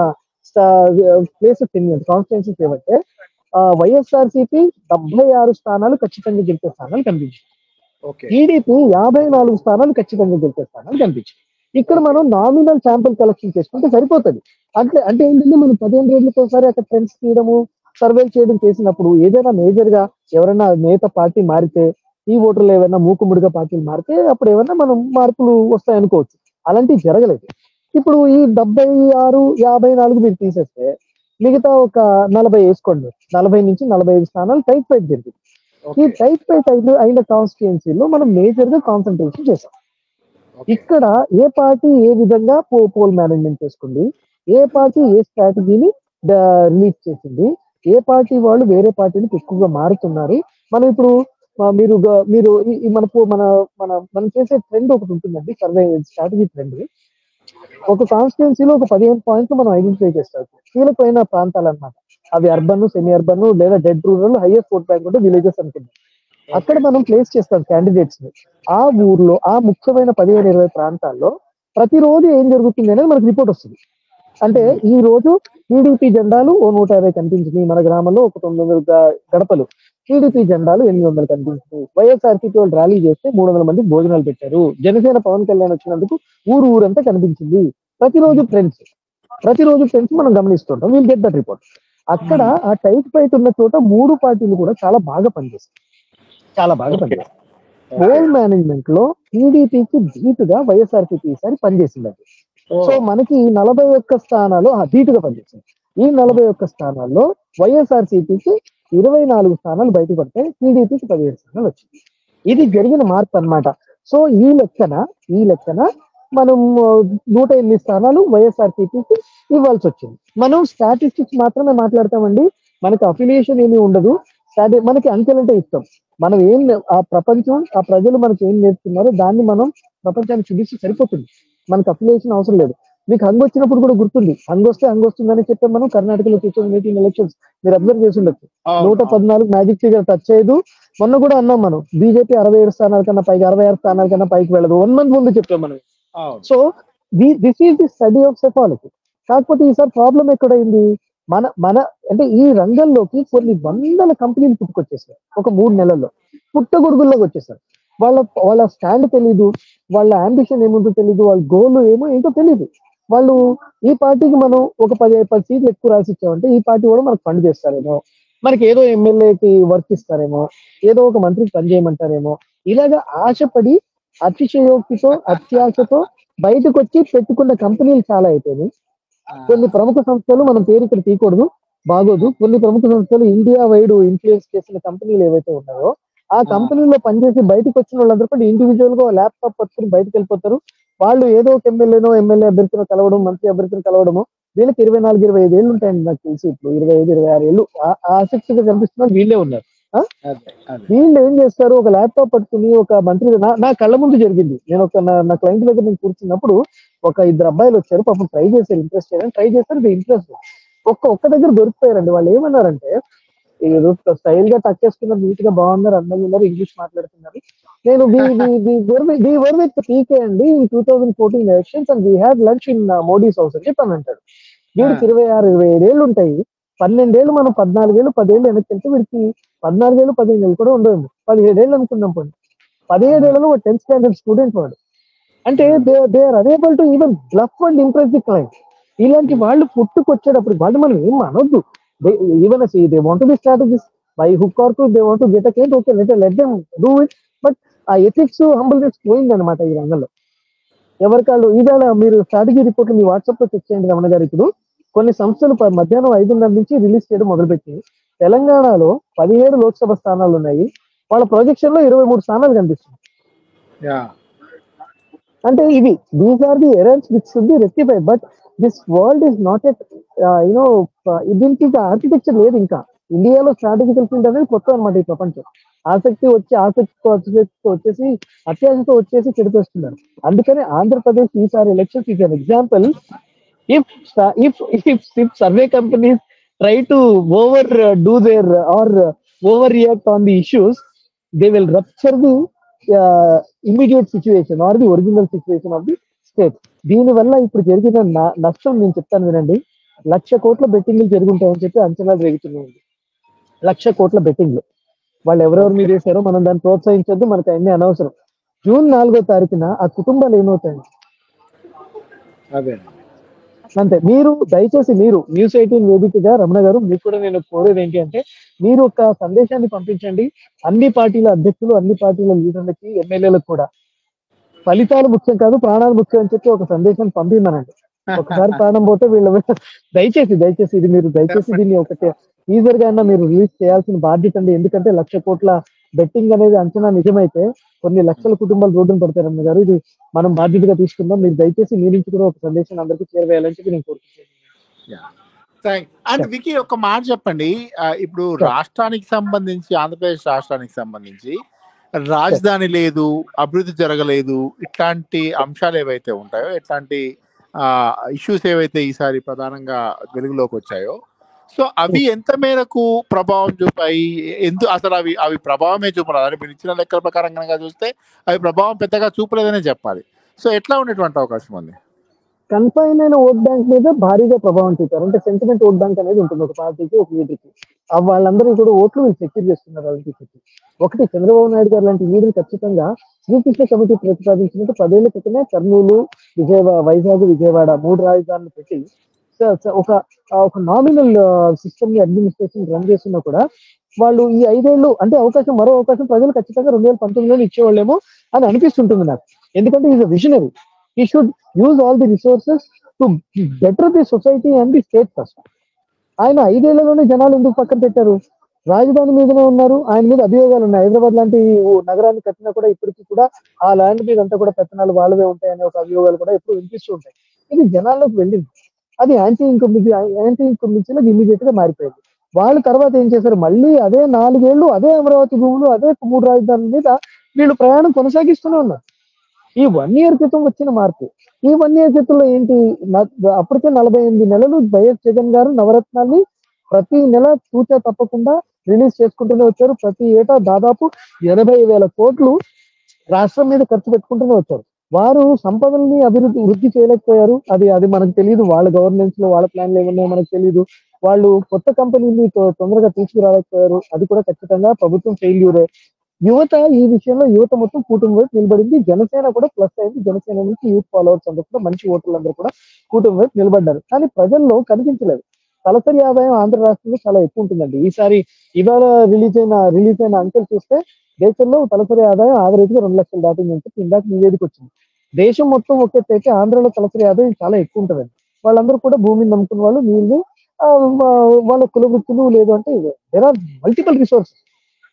Speaker 4: ప్లేసెస్ ఎన్ని కాన్స్టిట్యున్సీస్ ఏమంటే వైఎస్ఆర్ సిపి డెబ్బై ఆరు స్థానాలు ఖచ్చితంగా గెలిచే స్థానాలు కనిపించాయి
Speaker 1: ఓకే
Speaker 4: టీడీపీ యాభై నాలుగు స్థానాలు ఖచ్చితంగా గెలిచే స్థానాలు కనిపించాయి ఇక్కడ మనం నామినల్ శాంపుల్ కలెక్షన్ చేసుకుంటే సరిపోతుంది అంటే అంటే ఏంటంటే మనం పదిహేను రోజులకు ఒకసారి అక్కడ ట్రెండ్స్ తీయడము సర్వే చేయడం చేసినప్పుడు ఏదైనా మేజర్ గా ఎవరైనా నేత పార్టీ మారితే ఈ ఓటర్లు ఏమైనా మూకుముడిగా పార్టీలు మారితే అప్పుడు ఏమైనా మనం మార్పులు వస్తాయనుకోవచ్చు అలాంటివి జరగలేదు ఇప్పుడు ఈ డెబ్బై ఆరు యాభై నాలుగు మీరు తీసేస్తే మిగతా ఒక నలభై వేసుకోండి నలభై నుంచి నలభై ఐదు స్థానాలు టైట్ ఫైట్ జరిగింది ఈ టైట్ ఫైట్ అయిన అయిన కాన్స్టిట్యున్సీలో మనం మేజర్ గా కాన్సన్ట్రేషన్ చేసాం ఇక్కడ ఏ పార్టీ ఏ విధంగా పో పోల్ మేనేజ్మెంట్ చేసుకుంది ఏ పార్టీ ఏ స్ట్రాటజీని రిలీజ్ చేసింది ఏ పార్టీ వాళ్ళు వేరే పార్టీలకు ఎక్కువగా మారుతున్నారు మనం ఇప్పుడు ఆ, మీరు గ- మీరు ఈ- ఈ మన పో- మన మన మనం చేసే ట్రెండ్ ఒకటి ఉంటుందండి సర్వే స్ట్రాటజీ ట్రెండ్ ఒక కాన్స్టిట్యున్సీలో ఒక పదిహేను పాయింట్లు మనం ఐడెంటిఫై చేస్తాం కీలకమైన ప్రాంతాలు అన్నమాట అవి అర్బన్ సెమీ అర్బన్ లేదా dead rural highest vote bank ఉంటే విలేజెస్ అనుకుంటాం అక్కడ మనం ప్లేస్ చేస్తాం క్యాండిడేట్స్ ని ఆ ఊర్లో ఆ ముఖ్యమైన పదిహేను ఇరవై ప్రాంతాల్లో ప్రతిరోజు ఏం జరుగుతుంది అనేది మనకు రిపోర్ట్ వస్తుంది అంటే ఈ రోజు టీడీపీ జెండాలు ఓ నూట యాభై కనిపించింది మన గ్రామంలో ఒక తొమ్మిది వందల గ- గడపలు టీడీపీ జెండాలు ఎనిమిది వందలు కనిపించింది వైఎస్ఆర్సీపీ వాళ్ళు ర్యాలీ చేస్తే మూడు వందల మంది భోజనాలు పెట్టారు జనసేన పవన్ కళ్యాణ్ వచ్చినందుకు ఊరు ఊరంతా కనిపించింది ప్రతిరోజు ట్రెండ్స్ ప్రతిరోజు ట్రెండ్స్ మనం గమనిస్తుంటాం వీల్ గెట్ దట్ రిపోర్ట్ అక్కడ ఆ టైట్ ఫైట్ ఉన్న చోట మూడు పార్టీలు కూడా చాలా బాగా పనిచేస్తాయి చాలా బాగా పనిచేస్తాయి పోల్ మేనేజ్మెంట్ లో టీడీపీకి ధీటుగా వైఎస్ఆర్సీపీ ఈసారి పనిచేసింది అది సో మనకి ఈ నలభై ఒక్క స్థానాలు ఆ, ధీటుగా పనిచేసింది ఈ నలభై ఒక్క స్థానాల్లో వైఎస్ఆర్సీపీకి ఇరవై నాలుగు స్థానాలు బయట పడితే టీడీపీకి పదిహేడు స్థానాలు వచ్చింది ఇది జరిగిన మార్పు అన్నమాట సో ఈ లెక్కన ఈ లెక్కన మనం ఆ, నూట ఎనిమిది స్థానాలు వైఎస్ఆర్సీపీకి ఇవ్వాల్సి వచ్చింది మనం స్టాటిస్టిక్స్ మాత్రమే మాట్లాడతామండి మనకి అఫిలియేషన్ ఏమీ ఉండదు స్టాటి- మనకి అంకెలంటే ఇష్టం మనం ఏం ఆ ప్రపంచం ఆ ప్రజలు మనకి ఏం నేర్చుకున్నారో దాన్ని మనం ప్రపంచానికి చూపిస్తే సరిపోతుంది మనకు అఫిలియేషన్ అవసరం లేదు మీకు హంగ్ వచ్చినప్పుడు కూడా గుర్తుంది హంగ్ వస్తే హంగ్ వస్తుందని చెప్పాం మనం కర్ణాటకలో టూ థౌసండ్ ఎయిటీన్ ఎలక్షన్స్ మీరు అబ్జర్వ్ చేసి ఉండొచ్చు నూట పద్నాలుగు మ్యాజిక్ ఫిగర్ టచ్ చేయదు మొన్న కూడా అన్నాం మనం బీజేపీ అరవై ఏడు స్థానాల కన్నా పైకి అరవై ఆరు స్థానాల కన్నా పైకి వెళ్ళదు వన్ మంత్ ముందు చెప్పాం మనం so this is the study of psephology కాకపోతే ఈసారి ప్రాబ్లం ఎక్కడైంది మన మన అంటే ఈ రంగంలోకి కొన్ని వందల కంపెనీలు పుట్టుకొచ్చేసాయి ఒక మూడు నెలల్లో పుట్టగొడుగుల్లోకి వచ్చేసారు వాళ్ళ వాళ్ళ స్టాండ్ తెలీదు వాళ్ళ అంబిషన్ ఏముందో తెలీదు వాళ్ళ గోల్ ఏమో ఏంటో తెలీదు వాళ్ళు ఈ పార్టీకి మనం ఒక పది పది సీట్లు ఎక్కువ రాసి ఇచ్చామంటే ఈ పార్టీ కూడా మనకు ఫండ్ చేస్తారేమో మనకి ఏదో ఎమ్మెల్యేకి వర్క్ ఇస్తారేమో ఏదో ఒక మంత్రికి పని చేయమంటారేమో ఇలాగా ఆశపడి అతిశయోక్తితో అత్యాశతో బయటకు వచ్చి పెట్టుకున్న కంపెనీలు చాలా అయిపోయినాయి కొన్ని ప్రముఖ సంస్థలు మనం పేరు ఇక్కడ తీయకూడదు బాగోదు కొన్ని ప్రముఖ సంస్థలు ఇండియా వైడ్ ఇన్ఫ్లుయెన్స్ చేసిన కంపెనీలు ఏవైతే ఉన్నాయో ఆ కంపెనీలో పనిచేసి బయటకు వచ్చిన వాళ్ళందరూ కూడా ఇండివిజువల్ గా ల్యాప్టాప్ పట్టుకుని బయటకు వెళ్ళిపోతారు వాళ్ళు ఏదో ఒక ఎమ్మెల్యేనో ఎమ్మెల్యే అభ్యర్థిని కలవడం మంత్రి అభ్యర్థిని కలవడము వీళ్ళకి ఇరవై నాలుగు ఇరవై ఐదు ఏళ్ళు ఉంటాయండి నాకు తెలిసి ఇప్పుడు ఇరవై ఐదు ఇరవై ఆరు ఏళ్ళు ఆ- ఆ ఆసక్తిగా కనిపిస్తున్న వీళ్ళే ఉన్నారు
Speaker 1: అదే అదే
Speaker 4: వీళ్ళు ఏం చేస్తారు ఒక ల్యాప్టాప్ పట్టుకుని ఒక మంత్రి నా నా కళ్ళ ముందు జరిగింది నేను ఒక నా- నా క్లయింట్ దగ్గర నేను కూర్చున్నప్పుడు ఒక ఇద్దరు అబ్బాయిలు వచ్చారు పాపం ట్రై చేశారు ఇంట్రెస్ట్ చేయడం ట్రై చేశారు ఇది ఇంట్రెస్ట్ ఒక్క ఒక్క దగ్గర దొరికిపోయారండి వాళ్ళు ఏమన్నారంటే ఏదో స్టైల్ గా టచ్ చేసుకున్నారు నీట్ గా బాగున్నారు అందంగా ఉన్నారు ఇంగ్లీష్ మాట్లాడుతున్నారు నేను వి వర్ విత్ పీకే అండి two thousand fourteen elections and we had lunch in Modi's house అని చెప్పని అంటాడు వీడికి ఇరవై ఆరు ఇరవై ఐదు ఏళ్ళు ఉంటాయి పన్నెండేళ్ళు మనం పద్నాలుగేళ్ళు పదేళ్ళు వెనక్కి వెళ్తే వీడికి పద్నాలుగేళ్ళు పదిహేను ఏళ్ళు కూడా ఉండవు పదిహేడేళ్ళు అనుకున్నాం పోనీ పదిహేడేళ్లలో ఒక టెన్త్ స్టాండర్డ్ స్టూడెంట్ వాడు అంటే they they are unable to even bluff and impress the client ఇలాంటి వాళ్ళు పుట్టుకొచ్చేటప్పుడు వాళ్ళు మనం ఏం అనొద్దు even they want be strategists by hook or to they want get a cut okay let let them do it but uh ethics humbleness పోయింది అనమాట ఈ రంగంలో ఎవరికాళ్ళు ఈవేళ మీరు స్ట్రాటజీ రిపోర్ట్లు మీ వాట్సాప్ లో చెక్ చేయండి రమణ గారు ఇప్పుడు కొన్ని సంస్థలు ప- మధ్యాహ్నం ఐదున్నర నుంచి రిలీజ్ చేయడం మొదలుపెట్టింది తెలంగాణలో పదిహేడు లోక్సభ స్థానాలు ఉన్నాయి వాళ్ళ ప్రొజెక్షన్ లో ఇరవై మూడు స్థానాలు కనిపిస్తుంది
Speaker 1: యా
Speaker 4: అంటే ఇవి these are the errors which should be rectify but this world is not at you know దీనికి ఆర్కిటెక్చర్ లేదు ఇంకా ఇండియాలో స్ట్రాటజికల్ ఫీల్డ్ అనేది కొత్త అనమాట ఈ ప్రపంచం ఆసక్తి వచ్చి ఆసక్తితో ఆసక్తితో వచ్చేసి అత్యాశతో వచ్చేసి చెడిపేస్తున్నారు అందుకని ఆంధ్రప్రదేశ్ ఈసారి elections is an example if if if if survey companies try to over do there or over react on the issues they will rupture the immediate situation or the original situation of the state దీని వల్ల ఇప్పుడు జరిగిన న- నష్టం నేను చెప్తాను వినండి లక్ష కోట్ల బెట్టింగ్లు జరుగుంటాయని చెప్పి అంచనాలు జరుగుతున్నాయండి లక్ష కోట్ల బెట్టింగ్లు వాళ్ళు ఎవరెవరు మీరు చేశారో మనం దాన్ని ప్రోత్సహించొద్దు మనకు అన్ని అనవసరం జూన్ నాలుగో తారీఖున ఆ కుటుంబాలు ఏమవుతాయండి
Speaker 1: అదే
Speaker 4: అంతే మీరు దయచేసి మీరు న్యూస్ ఎయిటీన్ వేదికగా రమణ గారు మీకు కూడా నేను కోరేది ఏంటి అంటే మీరు ఒక సందేశాన్ని పంపించండి అన్ని పార్టీల అధ్యక్షులు అన్ని పార్టీల లీడర్లకి ఎమ్మెల్యేలకు కూడా ఫలితాలు ముఖ్యం కాదు ప్రాణాలు ముఖ్యం అని చెప్పి ఒక సందేశాన్ని పంపిందనండి ఒకసారి ప్రాణం పోతే వీళ్ళ దయచేసి దయచేసి ఇది మీరు దయచేసి దీన్ని ఒకటి టీజర్ గా అయినా మీరు రిలీజ్ చేయాల్సిన బాధ్యత అండి ఎందుకంటే లక్ష కోట్ల బెట్టింగ్ అనేది అంచనా నిజమైతే కొన్ని లక్షల కుటుంబాలు రోడ్డున పడతారు రమణ గారు ఇది మనం బాధ్యతగా తీసుకుందాం మీరు దయచేసి మీ నుంచి కూడా ఒక సందేశం అందరికీ చేరవేయాలని చెప్పి నేను కోరుకుంటున్నాను
Speaker 1: థ్యాంక్ అండ్ వికీ ఒక మాట చెప్పండి ఆ, ఇప్పుడు రాష్ట్రానికి సంబంధించి ఆంధ్రప్రదేశ్ రాష్ట్రానికి సంబంధించి రాజధాని లేదు అభివృద్ధి జరగలేదు ఇట్లాంటి అంశాలు ఏవైతే ఉంటాయో ఇట్లాంటి ఇష్యూస్ ఏవైతే ఈసారి ప్రధానంగా వెలుగులోకి వచ్చాయో సో అవి ఎంత మేరకు ప్రభావం చూపాయి ఎందు అసలు అవి అవి ప్రభావమే చూపరాదు అని మీరు ఇచ్చిన లెక్కల ప్రకారం కనుక చూస్తే అవి ప్రభావం పెద్దగా చూపలేదనే చెప్పాలి సో ఎట్లా ఉండేటువంటి అవకాశం ఉంది
Speaker 4: కన్ఫైన్ అయిన ఓట్ బ్యాంక్ మీద భారీగా ప్రభావం చూపారు అంటే సెంటిమెంట్ ఓట్ బ్యాంక్ అనేది ఉంటుంది ఒక పార్టీకి ఒక లీడర్కి ఆ వాళ్ళందరూ కూడా ఓట్లు వీళ్ళు సెక్యూర్ చేస్తున్నారు వాళ్ళకి చెప్పి ఒకటి చంద్రబాబు నాయుడు గారు లాంటి లీడర్ ఖచ్చితంగా శ్రీకృష్ణ కమిటీ ప్రతిపాదించినట్టు పదేళ్ల క్రితమే కర్నూలు విజయవాడ వైజాగ్ విజయవాడ మూడు రాజధానులు పెట్టి స- స- ఒక ఆ, ఒక నామినల్ సిస్టమ్ ని అడ్మినిస్ట్రేషన్ రన్ చేస్తున్నా కూడా వాళ్ళు ఈ ఐదేళ్లు అంటే అవకాశం మరో అవకాశం ప్రజలు ఖచ్చితంగా రెండు వేల పంతొమ్మిదిలో ఇచ్చేవాళ్ళేమో అని అనిపిస్తుంటుంది నాకు ఎందుకంటే is visionary he should use all the resources to better the society and the state first ఆయన ఐదేళ్లలోనే జనాలు ఎందుకు పక్కన పెట్టారు రాజధాని మీదనే ఉన్నారు ఆయన మీద అభియోగాలు ఉన్నాయి హైదరాబాద్ లాంటి ఊ నగరాన్ని కట్టినా కూడా ఇప్పటికీ కూడా ఆ ల్యాండ్ మీద అంతా కూడా పెత్తనాలు వాళ్ళవే ఉంటాయనే ఒక అభియోగాలు కూడా ఎప్పుడు వినిపిస్తూ ఉంటాయి ఇది జనాల్లోకి వెళ్ళింది అది యాంటీ ఇన్కంబెన్సీ యాంటీ ఇన్కంబెన్సీలో ఇమీడియట్ గా మారిపోయింది వాళ్ళు తర్వాత ఏం చేశారు మళ్ళీ అదే నాలుగేళ్లు అదే అమరావతి భూములు అదే మూడు రాజధానుల మీద వీళ్ళు ప్రయాణం కొనసాగిస్తూనే ఉన్నారు ఈ వన్ ఇయర్ క్రితం వచ్చిన మార్పు ఈ వన్ ఇయర్ క్రితంలో ఏంటి న- అప్పటికే నలభై ఎనిమిది నెలలు వైఎస్ జగన్ గారు నవరత్నాల్ని ప్రతి నెల తూచా తప్పకుండా రిలీజ్ చేసుకుంటూనే వచ్చారు ప్రతి ఏటా దాదాపు ఎనభై వేల కోట్లు రాష్ట్రం మీద ఖర్చు పెట్టుకుంటూనే వచ్చారు వారు సంపదల్ని అభివృద్ధి వృద్ధి చేయలేకపోయారు అది అది మనకు తెలియదు వాళ్ళ గవర్నెన్స్ లో వాళ్ళ ప్లాన్లు ఏమున్నాయో మనకు తెలియదు వాళ్ళు కొత్త కంపెనీని తొ- తొందరగా తీసుకురాలేకపోయారు అది కూడా ఖచ్చితంగా ప్రభుత్వం ఫెయిల్యూరే యువత ఈ విషయంలో యువత మొత్తం కూటమి వైపు నిలబడింది జనసేన కూడా ప్లస్ అయింది జనసేన నుంచి యూత్ ఫాలోవర్స్ అందరూ కూడా మంచి ఓటర్లు అందరూ కూడా కూటమి వైపు నిలబడ్డారు కానీ ప్రజల్లో కనిపించలేదు తలసరి ఆదాయం ఆంధ్ర రాష్ట్రంలో చాలా ఎక్కువ ఉంటుందండి ఈసారి ఇవాళ రిలీజ్ అయిన రిలీజ్ అయిన అంకెలు చూస్తే దేశంలో తలసరి ఆదాయం ఆవరేజ్ గా రెండు లక్షలు దాటిందని చెప్పి ఇందాక నివేదిక వచ్చింది దేశం మొత్తం ఒకెత్తి అయితే ఆంధ్రలో తలసరి ఆదాయం చాలా ఎక్కువ ఉంటుందండి వాళ్ళందరూ కూడా భూమిని నమ్ముకున్న వాళ్ళు నీళ్ళు ఆ, వా- వాళ్ళ కుల వృత్తులు లేదు అంటే దెర్ ఆర్ మల్టిపుల్ రిసోర్సెస్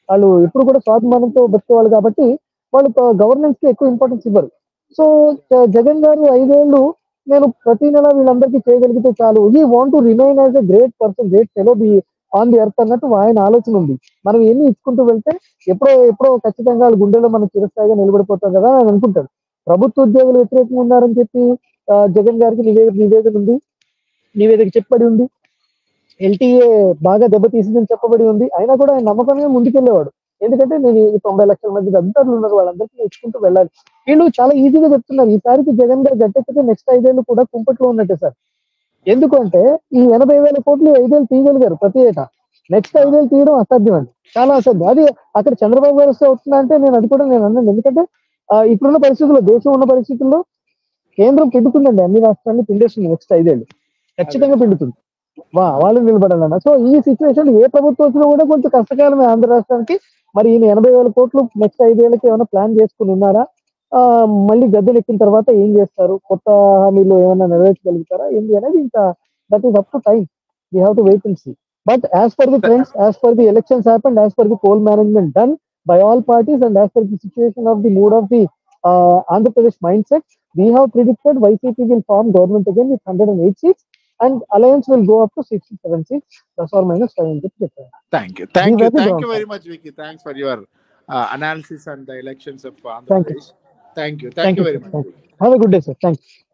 Speaker 4: వాళ్ళు ఎప్పుడు కూడా స్వాభిమానంతో బతికేవాళ్ళు కాబట్టి వాళ్ళు గవర్నెన్స్ కి ఎక్కువ ఇంపార్టెన్స్ ఇవ్వరు సో జ- జగన్ గారు ఐదేళ్లు నేను ప్రతి నెల వీళ్ళందరికీ చేయగలిగితే చాలు he want to remain as a great person great fellow be on the earth అన్నట్టు ఆయన ఆలోచన ఉంది మనం ఎన్ని ఇచ్చుకుంటూ వెళ్తే ఎప్పుడో ఎప్పుడో ఖచ్చితంగా వాళ్ళ గుండెలో మనం చిరస్థాయిగా నిలబడిపోతాం కదా అని అనుకుంటారు ప్రభుత్వ ఉద్యోగులు వ్యతిరేకంగా ఉన్నారని చెప్పి ఆ, జగన్ గారికి నివేదిక నివేదన ఉంది నివేదిక చెప్పబడి ఉంది ఎల్టీఏ బాగా దెబ్బతీసిందని చెప్పబడి ఉంది అయినా కూడా ఆయన నమ్మకంగా ముందుకెళ్ళేవాడు ఎందుకంటే నేను ఈ తొంభై లక్షల మంది అధికారులు ఉన్నారు వాళ్ళందరికీ ఇచ్చుకుంటూ వెళ్ళాలి వీళ్ళు చాలా ఈజీగా చెప్తున్నారు ఈసారికి జగన్ గారు గట్టెక్కితే నెక్స్ట్ ఐదేళ్ళు కూడా కుంపట్లో ఉన్నట్టే సార్ ఎందుకంటే ఈ ఎనభై వేల కోట్లు ఐదేళ్ళు తీయగలిగారు ప్రతి ఏటా నెక్స్ట్ ఐదేళ్ళు తీయడం అసాధ్యం అండి చాలా అసాధ్యం అది అక్కడ చంద్రబాబు గారు వస్తే అవుతుందా అంటే నేను అది కూడా నేను అన్నాను ఎందుకంటే ఆ, ఇప్పుడున్న పరిస్థితుల్లో దేశం ఉన్న పరిస్థితుల్లో కేంద్రం పిండుతుందండి అన్ని రాష్ట్రాన్ని పిండేస్తుంది నెక్స్ట్ ఐదేళ్ళు ఖచ్చితంగా పిండుతుంది వా వాళ్ళు నిలబడాలన్న సో ఈ సిచ్యువేషన్ ఏ ప్రభుత్వం వచ్చినా కూడా కొంచెం కష్టకాలమే ఆంధ్ర రాష్ట్రానికి మరి ఈయన ఎనభై వేల కోట్లు నెక్స్ట్ ఐదేళ్ళకి ఏమైనా ప్లాన్ చేసుకుని ఉన్నారా ఆ, మళ్ళీ గద్దెనెక్కిన తర్వాత ఏం చేస్తారు కొత్త హామీలు ఏమైనా నెరవేర్చగలుగుతారా ఏంటి అనేది ఇంకా that is up to time we have to wait and see but as per the trends as per the elections happened as per the poll management done by all parties and as per the situation of the mood of the Andhra Pradesh mind set we have predicted YCP will form government again with hundred and eight seats and alliance will go up to sixty seven seats plus are minus five అని చెప్పి చెప్పారు
Speaker 1: thank you thank you
Speaker 4: very
Speaker 1: thank
Speaker 4: ground,
Speaker 1: you
Speaker 4: sir.
Speaker 1: Very much Vicky thanks for your analysis and the elections of
Speaker 4: Thank you.
Speaker 1: Andhra Pradesh thank you thank
Speaker 4: thank
Speaker 1: you
Speaker 4: you
Speaker 1: very much
Speaker 4: have a good day sir thank